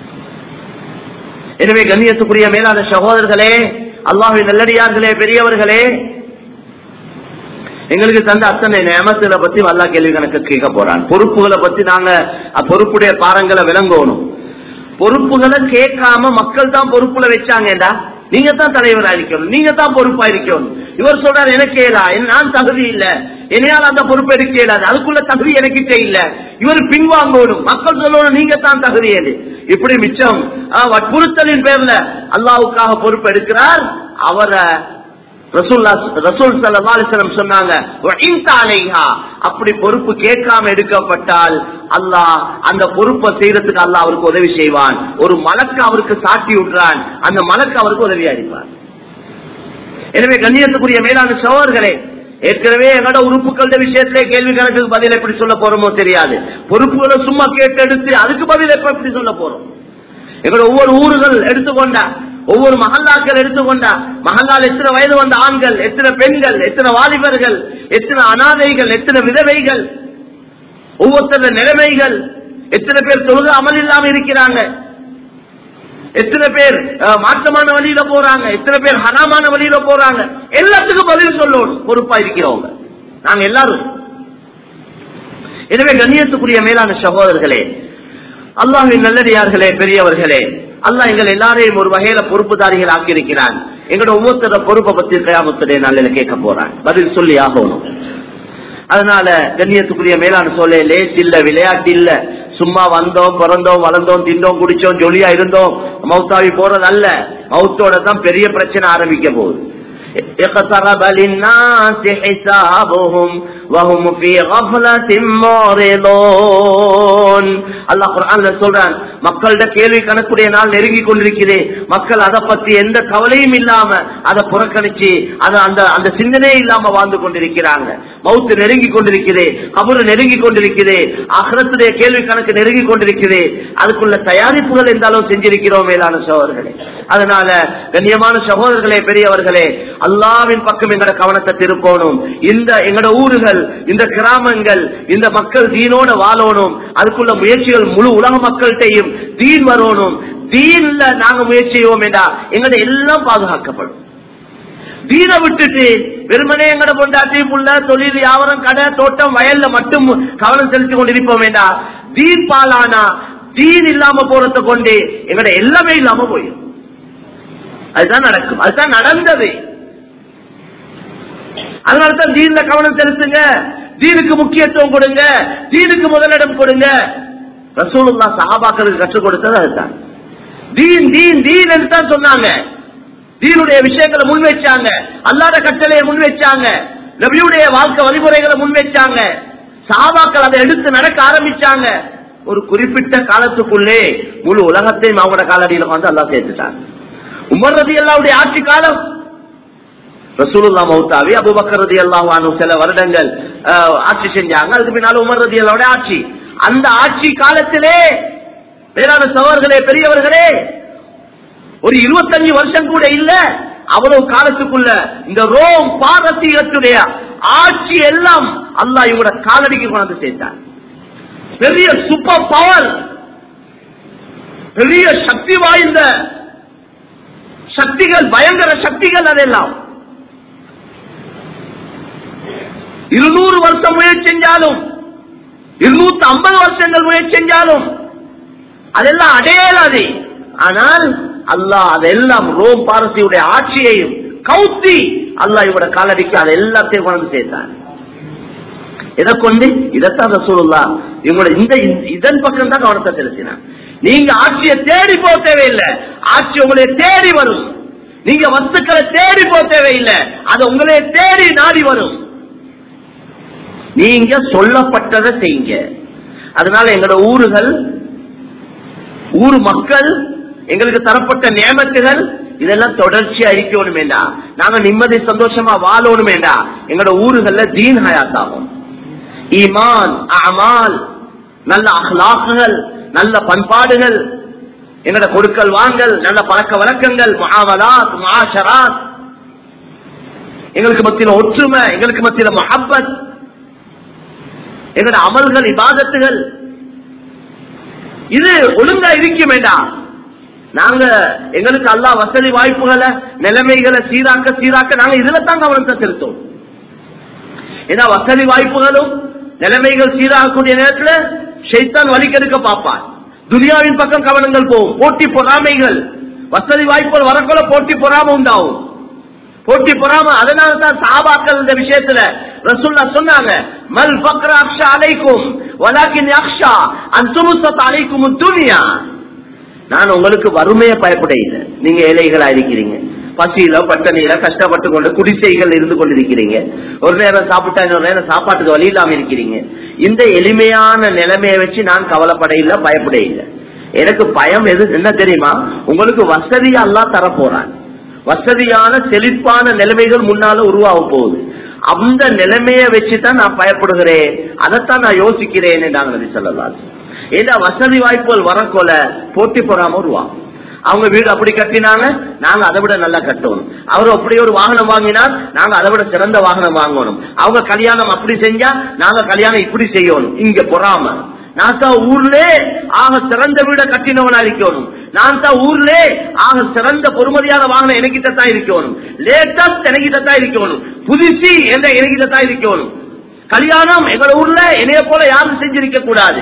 A: எனவே கண்ணியத்துக்குரிய மேலான சகோதரர்களே அல்லாஹின் நல்லடியார்களே பெரியவர்களே எங்களுக்கு தந்த அத்தனை நியமத்துல பத்தி அல்லா கேள்வி கணக்கு கேட்க போறான் பொறுப்புகளை பத்தி நாங்க அஹ், பொறுப்புடைய பாரங்களை விளங்கணும் பொறுப்புகளை கேட்காம மக்கள் தான் பொறுப்புல வச்சாங்கடா நீங்க தான் தலைவரா இருக்கணும் நீங்க தான் பொறுப்பா இருக்கணும் இவர் சொல்றாரு எனக்கு இயலா என் நான் தகுதி இல்ல என்னையால் அந்த பொறுப்பு எடுக்க இயலாது அதுக்குள்ள தகுதி எனக்கிட்ட இல்ல இவர் பின்வாங்கணும் மக்கள் சொல்லணும் நீங்க தான் தகுதி எது இப்படி மிச்சம் ஆஹ், வற்புறுத்தலின் பேர்ல அல்லாவுக்காக பொறுப்பு எடுக்கிறார் அவரை ரசூல்லா ரசூல் ஸல்லல்லாஹு அலைஹி வஸல்லம் சொன்னாங்க "வஇன் தஅலைஹா", அப்படி பொறுப்பு கேட்காம எடுக்கப்பட்டால் அல்லாஹ் அந்த பொறுப்பை செய்யறதுக்கு அல்லாஹ் அவருக்கு உதவி செய்வான் ஒரு மலக்கு அவருக்கு சாட்டி விடுறான் அந்த மலக்கு அவருக்கு உதவி அளிப்பான் எனவே கண்ணியத்துக்குரிய மேலான சோழர்களே ஏற்கனவே எங்களோட உறுப்புகள விஷயத்திலே கேள்வி கணக்குக்கு பதில் எப்படி சொல்ல போறோமோ தெரியாது பொறுப்புகளை சும்மா கேட்டெடுத்து அதுக்கு பதில் எப்ப எப்படி சொல்ல போறோம் எங்களோட ஒவ்வொரு ஊர்கள் எடுத்துக்கொண்டா ஒவ்வொரு மகல்லாக்கள் எடுத்துக்கொண்டா மகல்லால் எத்தனை வயது வந்த ஆண்கள் எத்தனை பெண்கள் எத்தனை வாலிபர்கள் எத்தனை அனாதைகள் எத்தனை விதவைகள் ஒவ்வொருத்தர நிலைமைகள் எத்தனை பேர் தொழுக அமல் இல்லாம இருக்கிறாங்க எத்தனை பேர் அஹ், மாற்றமான வழியில போறாங்க எத்தனை பேர் ஹராமான வழியில போறாங்க எல்லாத்துக்கும் பதில் சொல்லணும் பொறுப்பா இருக்கிறவங்க நாங்க எல்லாரும் எனவே கண்ணியத்துக்குரிய மேலான சகோதரர்களே அல்லாஹின் நல்லடியார்களே பெரியவர்களே அல்லாஹ் எங்கள் எல்லாரையும் ஒரு வகையில பொறுப்புதாரிகள் ஆக்கியிருக்கிறான் எங்களோட ஒவ்வொருத்தர பொறுப்பை பத்தி கயாமத்துடைய நாளில கேட்க போறான் பதில் சொல்லி ஆகணும் அதனால கண்ணியத்துக்குரிய மேலான சொல்ல லேஸ் இல்ல விளையாட்டு இல்ல சும்மா வந்தோம் பிறந்தோம் வளர்ந்தோம் திண்டோம் குடிச்சோம் ஜொலியா இருந்தோம் மௌத்தாவி போறது அல்ல மௌத்தோட தான் பெரிய பிரச்சனை ஆரம்பிக்க போகுது اقترب للناس حسابهم وهم في غفلة معرضون அல்லாஹ் குர்ஆன்ல சொல்றான் மக்கள்கிட்ட கேள்வி கணக்குடைய நாள் நெருங்கி கொண்டிருக்கிறே மக்கள் அதை பத்தி எந்த கவலையும் இல்லாம அதை புறக்கணிச்சு அதை அந்த அந்த சிந்தனையே இல்லாம வாழ்ந்து கொண்டிருக்கிறாங்க மவுத்து நெருங்கி கொண்டிருக்கிறே கபரு நெருங்கி கொண்டிருக்கிறே அகரத்துடைய கேள்வி கணக்கு நெருங்கி கொண்டிருக்கிறே அதுக்குள்ள தயாரிப்புகள் எந்த அளவு செஞ்சிருக்கிறோம் மேலான சகோதரர்களே அதனால கண்ணியமான சகோதரர்களே பெரியவர்களே அல்லாவின் பக்கம் எங்கட கவனத்தை திருப்பணும் இந்த எங்கட ஊர்கள் இந்த கிராமங்கள் இந்த மக்கள் தீனோட வாழணும் அதுக்குள்ள முயற்சிகள் முழு உலக மக்கள்கிட்டையும் தீன் வரணும் தீன்ல நாங்க முயற்சி செய்வோம் என்றா எங்கட எல்லாம் பாதுகாக்கப்படும் தீனை விட்டுட்டு வெறுமனே எங்கட பொண்டாட்டி புள்ள தொழில் வியாபாரம் கடை தோட்டம் வயல்ல மட்டும் கவனம் செலுத்தி கொண்டிருப்போம் வேண்டா தீன் பாலானா தீன் இல்லாம போறத கொண்டு எங்கட எல்லாமே இல்லாம போயிடும் அதுதான் நடக்கும் அதுதான் நடந்தது அதனாலதான் தீன்ல கவனம் செலுத்துங்க தீனுக்கு முக்கியத்துவம் கொடுங்க தீனுக்கு முதலிடம் கொடுங்க ரசூலுல்லா சஹாபாக்களுக்கு கற்றுக் கொடுத்தது அதுதான் தீன் தீன் தீன் என்று தான் சொன்னாங்க தீனுடைய விஷயங்களை முன் வச்சாங்க அல்லாத கட்டளையை முன் வச்சாங்க நபியுடைய வாழ்க்கை வழிமுறைகளை முன் வச்சாங்க சஹாபாக்கள் அதை எடுத்து நடக்க ஆரம்பிச்சாங்க ஒரு குறிப்பிட்ட காலத்துக்குள்ளே முழு உலகத்தையும் அவங்களோட காலடியில் வந்து அல்லா சேர்த்துட்டாங்க உமர் ரதி அல்லாவுடைய ஆட்சி காலம் ரசூலுல்லா மௌத்தாவி அபுபக்கர் ரதி அல்லாஹ் சில வருடங்கள் அஹ், ஆட்சி செஞ்சாங்க அதுக்கு பின்னால உமர் ரதி அல்லாவுடைய ஆட்சி அந்த ஆட்சி காலத்திலே வேளாண் சகோதரர்களே பெரியவர்களே ஒரு இருபத்தஞ்சு வருஷம் கூட இல்ல அவ்வளவு காலத்துக்குள்ள இந்த ரோம் பாரசீகத்துடைய ஆட்சி எல்லாம் அல்லாஹ் இவங்களோட காலடிக்கு கொண்டு சேர்த்தார் பெரிய சூப்பர் பவர் பெரிய சக்தி வாய்ந்த சக்திகள் பயங்கர சக்திகள் அதெல்லாம் இருநூறு வருஷம் முயற்சி செஞ்சாலும் இருநூத்தி ஐம்பது வருஷங்கள் முயற்சி செஞ்சாலும் அதெல்லாம் அடையலாது ஆனால் அல்லாஹ் அதெல்லாம் ரோம் பாரசியுடைய ஆட்சியையும் கவுத்தி அல்லாஹ் இவட காலடிக்கு அதை எல்லாத்தையும் கொண்டு சேர்த்தார் இதை கொண்டு இதைத்தான் ரசூலுல்லா இவங்களோட இந்த இதன் பக்கம் தான் கவனத்தை செலுத்தினார் நீங்க ஆட்சியை தேடி போக தேவையில்லை ஆட்சி உங்களை தேடி வரும் நீங்க வஸ்துக்களை தேடி போக தேவையில்லை அது உங்களே தேடி நாடி வரும் நீங்க சொல்லப்பட்டதை செய்யுங்க அதனால எங்களோட ஊர்கள் ஊர் மக்கள் எங்களுக்கு தரப்பட்ட நியமத்துகள் இதெல்லாம் தொடர்ச்சியா இருக்கணும் வேண்டா நாங்க நிம்மதி சந்தோஷமா வாழணும் வேண்டா எங்களோட ஊர்கள்ல தீன் ஹயாத் ஆகும் ஈமான் அமால் நல்ல அஹ்லாக்குகள் நல்ல பண்பாடுகள் எங்களோட கொடுக்கல் வாங்கல் நல்ல பழக்க வழக்கங்கள் முஆமலாத் முஆஷராத் எங்களுக்கு மத்தியில ஒற்றுமை எங்களுக்கு மத்தியில மஹப்பத் எங்களோட அமல்கள் இபாதத்துகள் இது ஒழுங்கா இருக்க வேண்டாம் நாங்க எங்களுக்கு அல்லா வசதி வாய்ப்புகளை நிலைமைகளை சீராக்க சீராக்க நாங்க இதுல தான் கவனத்தை செலுத்தும் ஏன்னா வசதி வாய்ப்புகளும் நிலைமைகள் சீராகக்கூடிய நேரத்துல ஷைத்தான் வலிக்கெடுக்க பார்ப்பான் துனியாவின் பக்கம் கவனங்கள் போகும் போட்டி பொறாமைகள் வசதி வாய்ப்புகள் வரக்குள்ள போட்டி பொறாம உண்டாகும் போட்டி பொறாம அதனால தான் சாபாக்கள் இந்த விஷயத்துல ரசூல்லா சொன்னாங்க மல் பக்ர அக்ஷா அலைக்கும் வலாக்கின் அக்ஷா அந்துமுசத் அலைக்கும் துனியா நான் உங்களுக்கு வறுமையை பயப்பட இல்லை நீங்க ஏழைகளா இருக்கிறீங்க பசியில பட்டணியில கஷ்டப்பட்டு கொண்டு குடிசைகள் இருந்து கொண்டிருக்கிறீங்க ஒரு நேரம் சாப்பிட்டா இன்னொரு நேரம் சாப்பாட்டுக்கு வழி இல்லாம இருக்கிறீங்க இந்த எளிமையான நிலைமையை வச்சு நான் கவலைப்பட இல்லை பயப்பட இல்லை எனக்கு பயம் எது என்ன தெரியுமா உங்களுக்கு வசதியா எல்லாம் தரப்போறான் வசதியான செழிப்பான நிலைமைகள் முன்னால உருவாக போகுது அந்த நிலைமையை வச்சுதான் நான் பயப்படுகிறேன் அதைத்தான் நான் யோசிக்கிறேன் நாங்க நபி சொல்லலாம் ஏன்னா வசதி வாய்ப்புகள் வரக்கொல போட்டி போறாம உருவாகும் அவங்க வீடு அப்படி கட்டினாங்க நாங்க அதை விட நல்லா கட்டணும் அவர் அப்படி ஒரு வாகனம் வாங்கினார் நாங்க அதை விட சிறந்த வாகனம் வாங்கணும் அவங்க கல்யாணம் அப்படி செஞ்சா நாங்க கல்யாணம் இப்படி செய்யணும் இங்க பொறாம நான் தான் ஊர்ல ஆக சிறந்த வீட கட்டினவனா இருக்கணும் நான் தான் ஊர்ல ஆக சிறந்த பொறுமதியான வாகனம் எனக்கிட்ட தான் இருக்கணும் லேட்டஸ்ட் எனக்கிட்ட தான் இருக்கணும் புதுசி என்ற எனக்கிட்ட தான் இருக்கணும் கல்யாணம் எங்க ஊர்ல என்னைய போல யாரும் செஞ்சிருக்க கூடாது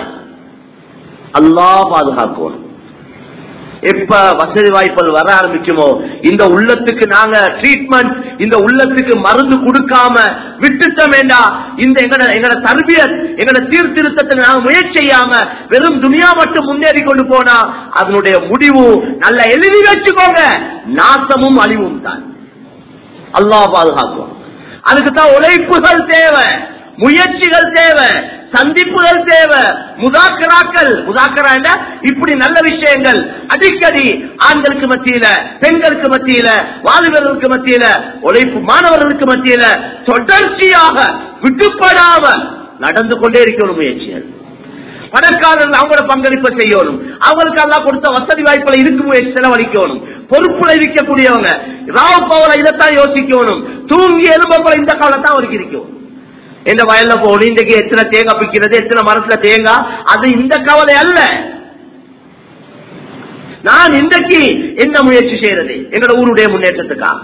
A: அல்லாஹ் பாதுகாக்கணும் எப்ப வசதி வாய்ப்புகள் வர ஆரம்பிக்குமோ இந்த உள்ளத்துக்கு நாங்க ட்ரீட்மெண்ட் இந்த உள்ளத்துக்கு மருந்து கொடுக்காம விட்டுட்டோம் வேண்டாம் இந்த எங்கட எங்கட தர்பியத் எங்கட சீர்திருத்தத்துக்கு நாங்க முயற்சி செய்யாம வெறும் துனியா மட்டும் முன்னேறி கொண்டு போனா அதனுடைய முடிவு நல்ல எழுதி வச்சுக்கோங்க நாசமும் அழிவும் தான் அல்லாஹ் பாதுகாக்கும் அதுக்கு தான் உழைப்புகள் தேவை முயற்சிகள் தேவை சந்திப்புகள் தேவை முதாக்கராக்கள் முதாக்கரா இப்படி நல்ல விஷயங்கள் அடிக்கடி ஆண்களுக்கு மத்தியில பெண்களுக்கு மத்தியில வாலிபர்களுக்கு மத்தியில உழைப்பு மாணவர்களுக்கு மத்தியில தொடர்ச்சியாக விட்டுப்படாம நடந்து கொண்டே இருக்கணும் முயற்சிகள் பணக்காரர்கள் அவங்களோட பங்களிப்பை செய்யணும் அவங்களுக்கு எல்லாம் கொடுத்த வசதி வாய்ப்புல இருக்கு முயற்சி செலவழிக்கணும் பொறுப்புல இருக்கக்கூடியவங்க ராவ் பவரை இதைத்தான் யோசிக்கணும் தூங்கி எலும்புல இந்த காலத்தான் அவருக்கு இருக்கும் இந்த வயல்ல போகணும் இன்றைக்கு எத்தனை தேங்காய் பிக்கிறது எத்தனை மரத்துல தேங்காய் அது இந்த கவலை அல்ல நான் இன்றைக்கு என்ன முயற்சி செய்யறது எங்களோட ஊருடைய முன்னேற்றத்துக்கா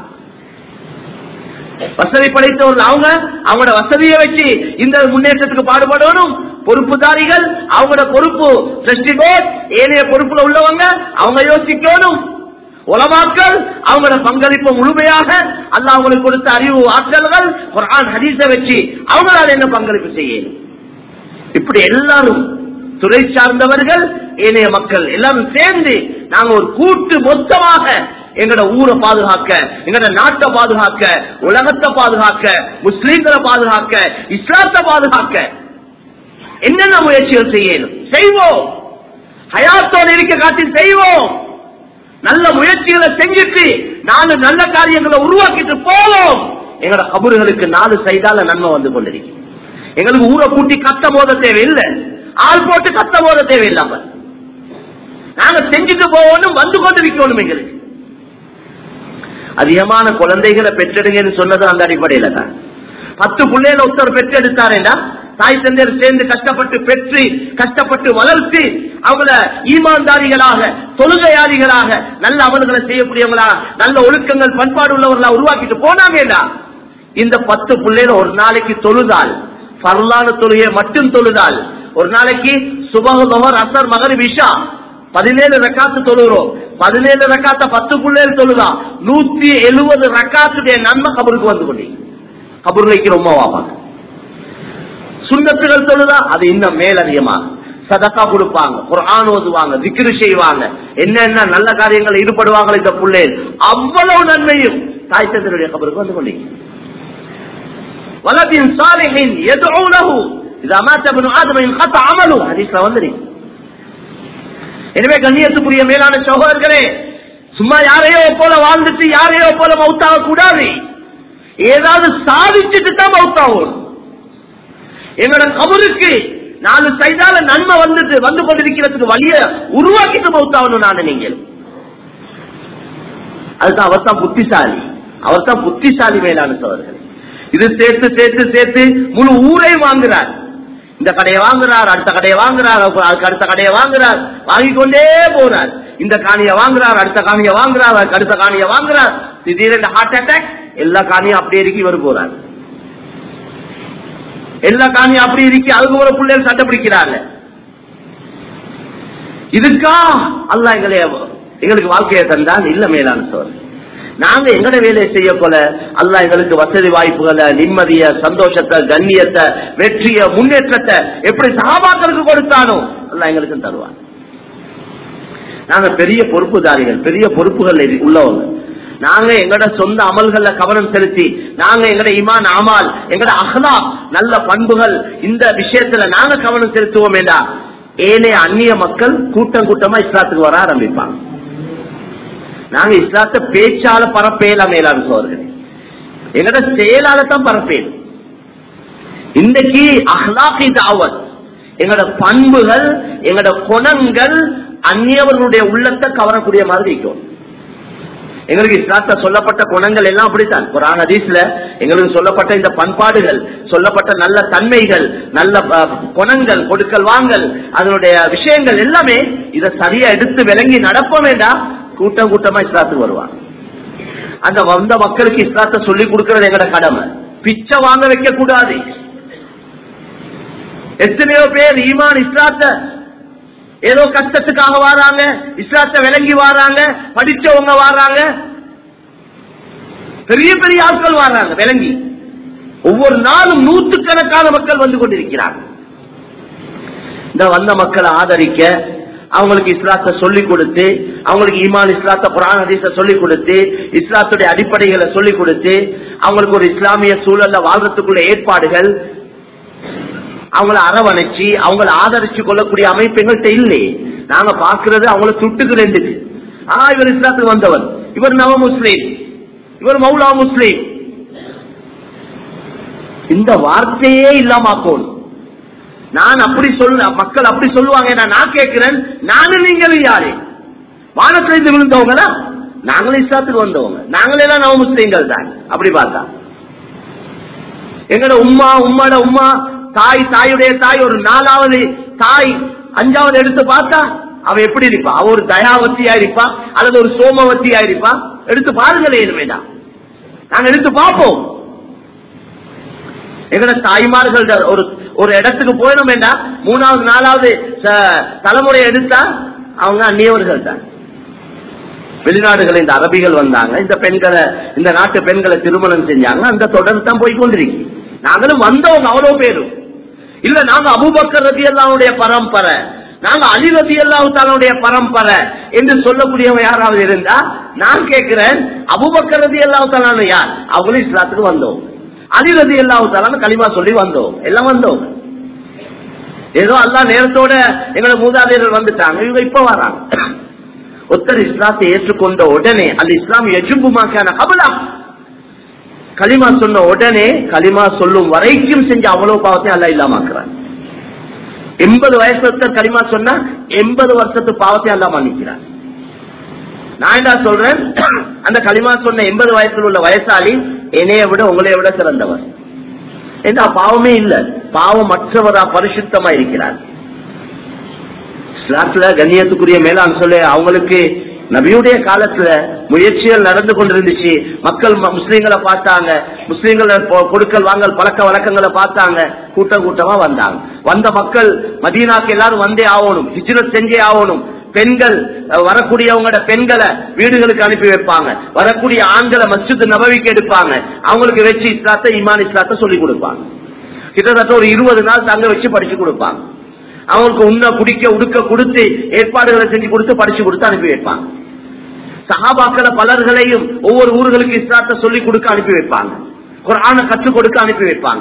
A: வசதி படைத்தவர்கள் அவங்க அவங்களோட வசதியை வச்சு இந்த முன்னேற்றத்துக்கு பாடுபடணும் பொறுப்புதாரிகள் அவங்களோட பொறுப்பு டிரஸ்டி போர்ட் ஏனைய பொறுப்புல உள்ளவங்க அவங்க யோசிக்கணும் உலமாக்கள் அவங்களோட பங்களிப்பு முழுமையாக அல்லாஹ் அவங்களுக்கு கொடுத்த அறிவு ஆற்றல்கள் குர்ஆன் ஹதீஸை வச்சு அவங்களால என்ன பங்களிப்பு செய்யணும் இப்படி எல்லாரும் துறை சார்ந்தவர்கள் ஏனைய மக்கள் எல்லாரும் சேர்ந்து நாங்க ஒரு கூட்டு மொத்தமாக எங்கட ஊரை பாதுகாக்க எங்கட நாட்டை பாதுகாக்க உலகத்தை பாதுகாக்க முஸ்லீம்களை பாதுகாக்க இஸ்லாத்தை பாதுகாக்க என்னென்ன முயற்சிகள் செய்யணும் செய்வோம் ஹயாத்தோடு இருக்க காட்டி செய்வோம் நல்ல முயற்சிகளை செஞ்சுட்டு நாலு நல்ல காரியங்களை உருவாக்கிட்டு போவோம் எங்கட கபறுகளுக்கு நாலு சைடால நன்மை வந்து கொண்டிருக்கு எங்களுக்கு ஊரை கூட்டி கத்த போத தேவையில்லை ஆள் போட்டு கத்த போத தேவையில்லாம நாங்க செஞ்சுட்டு போகணும் வந்து கொண்டு விற்கணும் எங்களுக்கு அதிகமான குழந்தைகளை பெற்றெடுங்கன்னு சொன்னது அந்த அடிப்படையில தான் பத்து பிள்ளைகளை ஒருத்தர் பெற்றெடுத்தாரேடா தாய் தந்தையர் சேர்ந்து கஷ்டப்பட்டு பெற்று கஷ்டப்பட்டு வளர்த்து அவங்கள ஈமான்தாரிகளாக தொழுகையாளிகளாக நல்ல அமல்களை செய்யக்கூடியவங்களா நல்ல ஒழுக்கங்கள் பண்பாடு உள்ளவர்களா உருவாக்கிட்டு போனாங்கடா இந்த பத்து பிள்ளைகள் ஒரு நாளைக்கு தொழுதால் பரலான தொழுகையை மட்டும் தொழுதால் ஒரு நாளைக்கு சுபக லோகர் அசர் மகர் விஷா பதினேழு ரக்காத்து தொழுகிறோம் பதினேழு ரக்காத்த பத்து பிள்ளைகள் தொழுதா நூத்தி எழுபது ரக்காத்துடைய நன்மை கபருக்கு வந்து கொண்டீங்க கபூர்லைக்கு ரொம்ப வாப்பாங்க சுண்ணத்துகள் தொழுதா அது இன்னும் மேலதிகமாக சதக்கா கொடுப்பாங்க குர்ஆன் ஓதுவாங்க திக்ரு செய்வாங்க என்னென்ன நல்ல காரியங்கள் ஈடுபடுவாங்க இந்த பிள்ளைகள் அவ்வளவு நன்மையும் தாய் தந்தருடைய கபருக்கு வந்து கொண்டீங்க வலதின் சாலிஹின் எதுவும் இதா மாத்த பின் ஆதமின் கத்த அமலு ஹதீஸ்ல வந்துருக்கு எனவே கண்ணியத்துக்குரிய மேலான சகோதரர்களே சும்மா யாரையோ போல வாழ்ந்துட்டு யாரையோ போல மவுத்தாக கூடாது ஏதாவது சாதிச்சுட்டு தான் மவுத்தாகும் எங்களோட கபருக்கு நாலு சைடால நன்மை வந்துட்டு வந்து கொண்டிருக்கிறதுக்கு வழிய உருவாக்கிட்டு மவுத்தாகணும் நான் நீங்கள் அதுதான் அவர் தான் புத்திசாலி அவர் தான் புத்திசாலி மேலான சோழர்கள் இது சேர்த்து சேர்த்து சேர்த்து முழு ஊரை வாங்குறார் இந்த கடையை வாங்குறார் அடுத்த கடையை வாங்குறார் அதுக்கு அடுத்த கடையை வாங்குறார் வாங்கி கொண்டே போறார் இந்த காணியை வாங்குறார் அடுத்த காணியை வாங்குறார் அதுக்கு அடுத்த காணியை வாங்குறார் திடீரென்று ஹார்ட் அட்டாக் எல்லா காணியும் அப்படியே இருக்கு இவர் போறார் எல்லா காணியும் அப்படி இருக்கு அதுக்கு ஒரு பிள்ளைகள் சண்டை பிடிக்கிறாங்க இதுக்கா அல்ல எங்களை எங்களுக்கு வாழ்க்கையை தந்தான் இல்ல மேலான சோர் நாங்க எங்கட வேலையை செய்ய போல அல்ல எங்களுக்கு வசதி வாய்ப்புகளை நிம்மதிய சந்தோஷத்தை கண்ணியத்தை வெற்றிய முன்னேற்றத்தை எப்படி சகாபாக்களுக்கு கொடுத்தானோ அல்ல எங்களுக்கு தருவான் நாங்க பெரிய பொறுப்புதாரிகள் பெரிய பொறுப்புகள் உள்ளவங்க நாங்க எங்கட சொந்த அமல்கள்ல கவனம் செலுத்தி நாங்க எங்கட இமான் அமால் எங்கட அஹ்லா நல்ல பண்புகள் இந்த விஷயத்துல நாங்க கவனம் செலுத்துவோம் என்றா ஏனைய அந்நிய மக்கள் கூட்டம் கூட்டமா இஸ்லாத்துக்கு வர ஆரம்பிப்பாங்க நாங்க இஸ்லாத்தை பேச்சால பரப்பேல மேலான சோர்கள் எங்கட செயலால தான் பரப்பேன் இன்னைக்கு அஹ்லாக்கி தாவத் எங்கட பண்புகள் எங்கட குணங்கள் அந்நியவர்களுடைய உள்ளத்தை கவரக்கூடிய மாதிரி இருக்கும் எங்களுக்கு இஸ்லாத்த சொல்லப்பட்ட குணங்கள் எல்லாம் அப்படித்தான் குரான் ஹதீஸ்ல எங்களுக்கு சொல்லப்பட்ட இந்த பண்பாடுகள் சொல்லப்பட்ட நல்ல தன்மைகள் நல்ல குணங்கள் கொடுக்கல் வாங்கல் அதனுடைய விஷயங்கள் எல்லாமே இதை சரியா எடுத்து விளங்கி நடப்ப வேண்டாம் கூட்டம் கூட்டமா இஸ்லாத்துக்கு வருவாங்க அந்த வந்த மக்களுக்கு இஸ்லாத்தை சொல்லி கொடுக்கறது எங்கட கடமை பிச்சை வாங்க வைக்க கூடாது எத்தனையோ பேர் ஈமான் இஸ்லாத்த ஏதோ கஷ்டத்துக்காக வராங்க இஸ்லாத்தை விளங்கி வராங்க படிச்சவங்க வராங்க பெரிய பெரிய ஆட்கள் வர்றாங்க விளங்கி ஒவ்வொரு நாளும் நூற்றுக்கணக்கான மக்கள் வந்து கொண்டிருக்கிறாங்க இந்த வந்த மக்களை ஆதரிக்க அவங்களுக்கு இஸ்லாத்தை சொல்லிக் கொடுத்து அவங்களுக்கு ஈமான் இஸ்லாத்த புராண ஹதீஸ சொல்லிக் கொடுத்து இஸ்லாத்துடைய அடிப்படைகளை சொல்லிக் கொடுத்து அவங்களுக்கு ஒரு இஸ்லாமிய சூழல்ல வாழ்றதுக்குள்ள ஏற்பாடுகள் அவங்கள அரவணைச்சு அவங்கள ஆதரிச்சு கொள்ளக்கூடிய அமைப்பு எங்கள்கிட்ட இல்லை நாங்க பாக்குறது அவங்கள துட்டுக்கு ரெண்டுக்கு ஆனா இவர் இஸ்லாத்துக்கு வந்தவர் இவர் நவ முஸ்லீம் இவர் மௌலா முஸ்லீம் இந்த வார்த்தையே இல்லாமக்கணும் நான் அப்படி சொல்ல மக்கள் அப்படி சொல்லுவாங்க நான் கேட்கிறேன் நானும் நீங்களும் யாரு வானத்துல இருந்து விழுந்தவங்களா நாங்களும் இஸ்லாத்துக்கு வந்தவங்க நாங்களே தான் நவ முஸ்லீம்கள் தான் அப்படி பார்த்தா எங்கட உம்மா உம்மாட உம்மா தாய் தாயுடைய தாய் ஒரு நாலாவது தாய் அஞ்சாவது எடுத்து பார்த்தா அவ எப்படி இருப்பா அவ ஒரு தயாவத்தியா இருப்பா அல்லது ஒரு சோமவத்தியா இருப்பா எடுத்து பாருங்களேன் வேண்டாம் நாங்க எடுத்து பார்ப்போம் எங்கட தாய்மார்கள் ஒரு ஒரு இடத்துக்கு போயிடும் வேண்டாம் மூணாவது நாலாவது தலைமுறை எடுத்தா அவங்க அந்நியவர்கள் தான் வெளிநாடுகள் இந்த அரபிகள் வந்தாங்க இந்த பெண்களை இந்த நாட்டு பெண்களை திருமணம் செஞ்சாங்க அந்த தொடர் தான் போய் கொண்டிருக்கு நாங்களும் வந்தவங்க அவ்வளவு பேரும் இல்ல நாங்க அபூபக்கர் ரதி அல்லாவுடைய பரம்பரை நாங்க அலி ரதி அல்லாவுடைய பரம்பரை என்று சொல்லக்கூடியவங்க யாராவது இருந்தா நான் கேட்கிறேன் அபூபக்கர் ரதி அல்லாவுத்தாலான யார் அவங்களும் இஸ்லாத்துக்கு வந்தோம் அலி ரதி அல்லாவுத்தாலான களிமா சொல்லி வந்தோம் எல்லாம் வந்தோம் ஏதோ அல்லா நேரத்தோட எங்களை மூதாதையர்கள் வந்துட்டாங்க இவங்க இப்ப வராங்க ஒருத்தர் இஸ்லாத்தை ஏற்றுக்கொண்ட உடனே அந்த இஸ்லாம் எஜும்புமாக்கான கபலா களிமா சொன்ன உடனே களிமா சொல்லும் வரைக்கும் செஞ்ச அவ்வளவு பாவத்தை அல்ல இல்லாமக்கிறான் எண்பது வயசு ஒருத்தர் களிமா சொன்னா எண்பது வருஷத்து பாவத்தை அல்ல மன்னிக்கிறான் நான் என்ன சொல்றேன் அந்த களிமா சொன்ன எண்பது வயசுல உள்ள வயசாளி என்னைய விட உங்களைய விட சிறந்தவர் என்ன பாவமே இல்ல பாவம் மற்றவரா பரிசுத்தமா இருக்கிறார் இஸ்லாத்துல கண்ணியத்துக்குரிய மேலாண் சொல்லு அவங்களுக்கு நபியுடைய காலத்துல முயற்சிகள் நடந்து கொண்டிருந்துச்சு மக்கள் ம- முஸ்லீம்களை பார்த்தாங்க முஸ்லீம்களை பொ- கொடுக்கல் வாங்கல் பழக்க வழக்கங்களை பார்த்தாங்க கூட்டம் கூட்டமா வந்தாங்க வந்த மக்கள் மதீனாக்கு எல்லாரும் வந்தே ஆகணும் ஹிஜ்ரத் செஞ்சே ஆகணும் பெண்கள் அஹ், வரக்கூடியவங்களோட பெண்களை வீடுகளுக்கு அனுப்பி வைப்பாங்க வரக்கூடிய ஆண்களை மஸ்ஜித் நபவிக்கு எடுப்பாங்க அவங்களுக்கு வச்சு இஸ்லாத்தை இமான் இஸ்லாத்தை சொல்லி கொடுப்பாங்க கிட்டத்தட்ட ஒரு இருபது நாள் தங்க வச்சு படிச்சு கொடுப்பாங்க அவங்களுக்கு உண்ண குடிக்க உடுக்க கொடுத்து ஏற்பாடுகளை செஞ்சு கொடுத்து படிச்சு கொடுத்து அனுப்பி வைப்பாங்க சஹாபாக்கள பலர்களையும் ஒவ்வொரு ஊர்களுக்கு இஸ்லாத்தை சொல்லி கொடுக்க அனுப்பி வைப்பாங்க குரான கற்றுக் கொடுக்க அனுப்பி வைப்பாங்க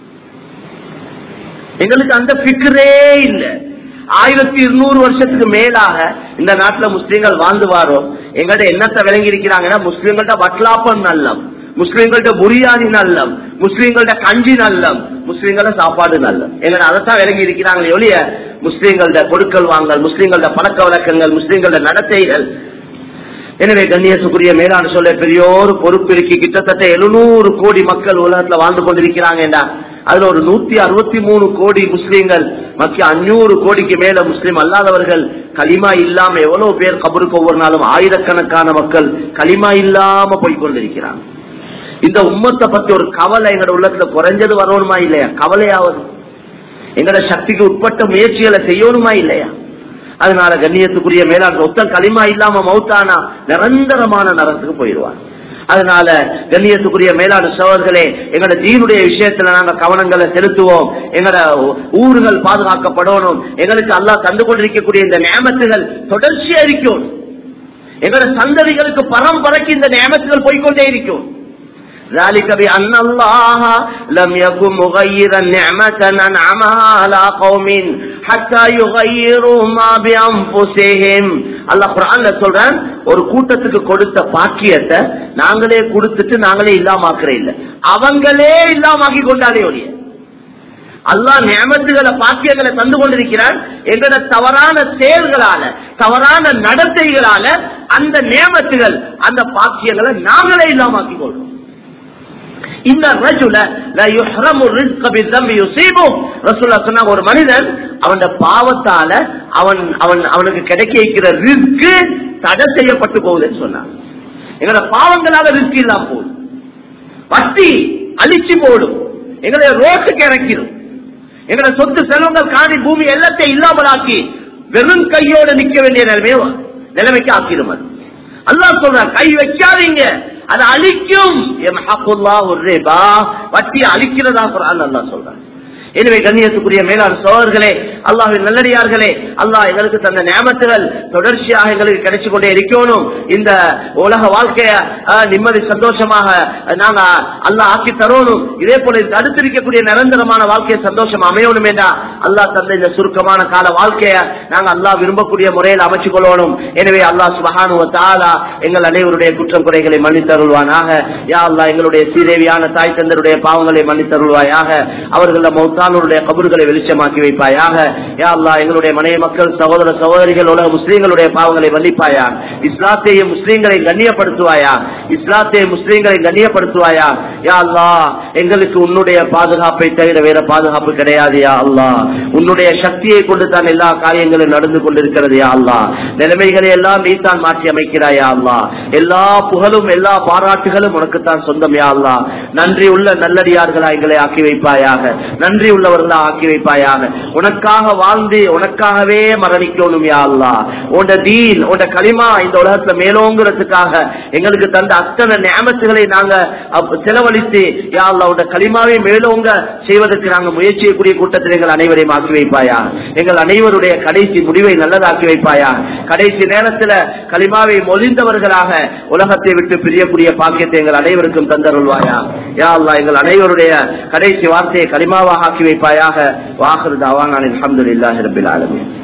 A: எங்களுக்கு அந்த பிக்கரே இல்ல ஆயிரத்தி இருநூறு வருஷத்துக்கு மேலாக இந்த நாட்டுல முஸ்லீம்கள் வாழ்ந்து வாரோம் எங்கள்ட்ட என்னத்தை விளங்கி இருக்கிறாங்கன்னா முஸ்லீம்கள்ட்ட வட்லாப்பம் நல்லம் முஸ்லீம்கள்ட்ட புரியாணி நல்லம் முஸ்லீம்கள்ட்ட கஞ்சி நல்லம் முஸ்லீம்கள சாப்பாடு நல்லம் எங்கள்ட்ட அதைத்தான் விளங்கி இருக்கிறாங்களே ஒழிய முஸ்லீம்கள்ட்ட கொடுக்கல் வாங்கல் முஸ்லீம்கள பழக்க வழக்கங்கள் முஸ்லீம்கள நடத்தைகள் எனவே கண்ணியத்துக்குரிய மேலான சொல்ல பெரியோரு பொறுப்பு இருக்கு கிட்டத்தட்ட எழுநூறு கோடி மக்கள் உலகத்துல வாழ்ந்து கொண்டிருக்கிறாங்கடா அதுல ஒரு நூத்தி அறுபத்தி மூணு கோடி முஸ்லீம்கள் மக்கிய அஞ்சூறு கோடிக்கு மேல முஸ்லீம் அல்லாதவர்கள் களிமா இல்லாம எவ்வளவு பேர் கபருக்கு ஒவ்வொரு நாளும் ஆயிரக்கணக்கான மக்கள் களிமா இல்லாம போய் கொண்டிருக்கிறாங்க இந்த உம்மத்தை பத்தி ஒரு கவலை எங்களோட உள்ளத்துல குறைஞ்சது வரணுமா இல்லையா கவலையாவது எங்களோட சக்திக்கு உட்பட்ட முயற்சிகளை செய்யணுமா இல்லையா அதனால கண்ணியத்துக்குரிய மேலாண் ஒத்தம் களிமா இல்லாம மௌத்தானா நிரந்தரமான நரத்துக்கு போயிடுவார் அதனால கண்ணியத்துக்குரிய மேலாண் சோழர்களே எங்களோட தீனுடைய விஷயத்துல நாங்க கவனங்களை செலுத்துவோம் எங்களோட ஊர்கள் பாதுகாக்கப்படணும் எங்களுக்கு அல்லாஹ் தந்து கொண்டிருக்கக்கூடிய இந்த நியமத்துகள் தொடர்ச்சியா இருக்கும் எங்களோட சந்ததிகளுக்கு பரம்பரைக்கு இந்த நியமத்துகள் போய்க்கொண்டே இருக்கும் ذلك بأن الله لم يكن مغيرا نعمة أنعمها على قوم حتى يغيروا ما بأنفسهم அல்லாஹ் குர்ஆன்ல சொல்றான் ஒரு கூட்டத்துக்கு கொடுத்த பாக்கியத்தை நாங்களே கொடுத்துட்டு நாங்களே இல்லாம இல்ல அவங்களே இல்லாமாக்கி கொண்டாலே ஒழிய அல்லாஹ் நியமத்துகளை பாக்கியங்களை தந்து கொண்டிருக்கிறான் எங்களோட தவறான செயல்களால தவறான நடத்தைகளால அந்த நியமத்துகள் அந்த பாக்கியங்களை நாங்களே இல்லாமாக்கி கொள்றோம் இந்த ரஜுல லா யுஹ்ரமு ரிஸ்க பிதம்பி யுஸீபு ரசூலுல்லாஹ் சொன்னாங்க ஒரு மனிதன் அவன் பாவத்தால அவன் அவன் அவனுக்கு கிடைக்க இருக்கிற ரிஸ்க் தடை செய்யப்பட்டு போகுதுன்னு சொன்னாங்க எங்களோட பாவங்களால ரிஸ்க் இல்லாம போகுது வட்டி அழிச்சு போடும் எங்களை ரோட்டுக்கு இறக்கிடும் எங்களோட சொத்து செல்வங்கள் காணி பூமி எல்லாத்தையும் இல்லாமலாக்கி வெறும் கையோட நிக்க வேண்டிய நிலைமையோ நிலைமைக்கு ஆக்கிடும் அது அல்லாஹ் சொல்ற கை வைக்காதீங்க அது அழிக்கும் எம்ஹக்குல்லாஹு ரிபா வட்டி அழிக்கிறதா குர்ஆன் அல்லாஹ் சொல்றான் எனவே கண்ணியத்துக்குரிய மேலாண் சோழர்களே அல்லாஹின் நல்லடியார்களே அல்லாஹ் எங்களுக்கு தந்த நியமத்துகள் தொடர்ச்சியாக எங்களுக்கு கிடைச்சு கொண்டே இருக்கணும் இந்த உலக வாழ்க்கைய அஹ், நிம்மதி சந்தோஷமாக நாங்க அல்லாஹ் ஆக்கி தரணும் இதே போல இந்த அடுத்திருக்கக்கூடிய நிரந்தரமான வாழ்க்கையை சந்தோஷம் அமையணும் என்றா அல்லாஹ் தந்த இந்த சுருக்கமான கால வாழ்க்கைய நாங்க அல்லாஹ் விரும்பக்கூடிய முறையில் அமைச்சுக் கொள்ளணும் எனவே அல்லாஹ் சுபஹானு வ தஆலா எங்கள் அனைவருடைய குற்றம் குறைகளை மன்னித்தருள்வானாக யா அல்லாஹ் எங்களுடைய சீதேவியான தாய் தந்தருடைய பாவங்களை மன்னித்தருள்வாயாக அவர்கள மௌத்தானோருடைய கபறுகளை வெளிச்சமாக்கி வைப்பாயாக யா அல்லாஹ் எங்களுடைய மனைவி மக்கள் சகோதர சகோதரிகள் உலக முஸ்லீம்களுடைய பாவங்களை மன்னிப்பாயா இஸ்லாத்தையும் முஸ்லீம்களை கண்ணியப்படுத்துவாயா இஸ்லாத்தையும் முஸ்லீம்களை கண்ணியப்படுத்துவாயா யா அல்லா எங்களுக்கு உன்னுடைய பாதுகாப்பை தவிர வேற பாதுகாப்பு கிடையாது யா அல்லா உன்னுடைய சக்தியை கொண்டு தான் எல்லா காரியங்களும் நடந்து கொண்டிருக்கிறது யா அல்லா நிலைமைகளை எல்லாம் நீ தான் மாற்றி அமைக்கிறாய் யா அல்லா எல்லா புகழும் எல்லா பாராட்டுகளும் உனக்குத்தான் சொந்தம் யா அல்லா நன்றி உள்ள நல்லடியார்களா எங்களை ஆக்கி வைப்பாயாக நன்றி உள்ளவர்களா ஆக்கி வைப்பாயாக உனக்காக வாழ்ந்து உனக்காகவே மரணிக்கணும் யா அல்லா உன்ட தீன் உன்ட களிமா இந்த உலகத்துல மேலோங்கிறதுக்காக எங்களுக்கு தந்த அத்தனை நியமத்துகளை நாங்க அப்ப செலவழித்து யா அல்லா உன்ட களிமாவை மேலோங்க செய்வதற்கு நாங்க முயற்சி செய்யக்கூடிய கூட்டத்தில் எங்கள் அனைவரையும் ஆக்கி வைப்பாயா எங்கள் அனைவருடைய கடைசி முடிவை நல்லதாக்கி வைப்பாயா கடைசி நேரத்துல களிமாவை மொழிந்தவர்களாக உலகத்தை விட்டு பிரியக்கூடிய பாக்கியத்தை எங்கள் அனைவருக்கும் தந்தருள்வாயா யா அல்லா எங்கள் அனைவருடைய கடைசி வார்த்தையை களிமாவாக ஆக்கி வைப்பாயாக வாஹரு தாவான் அலமதுல்லாஹி ரபில் ஆலமீன்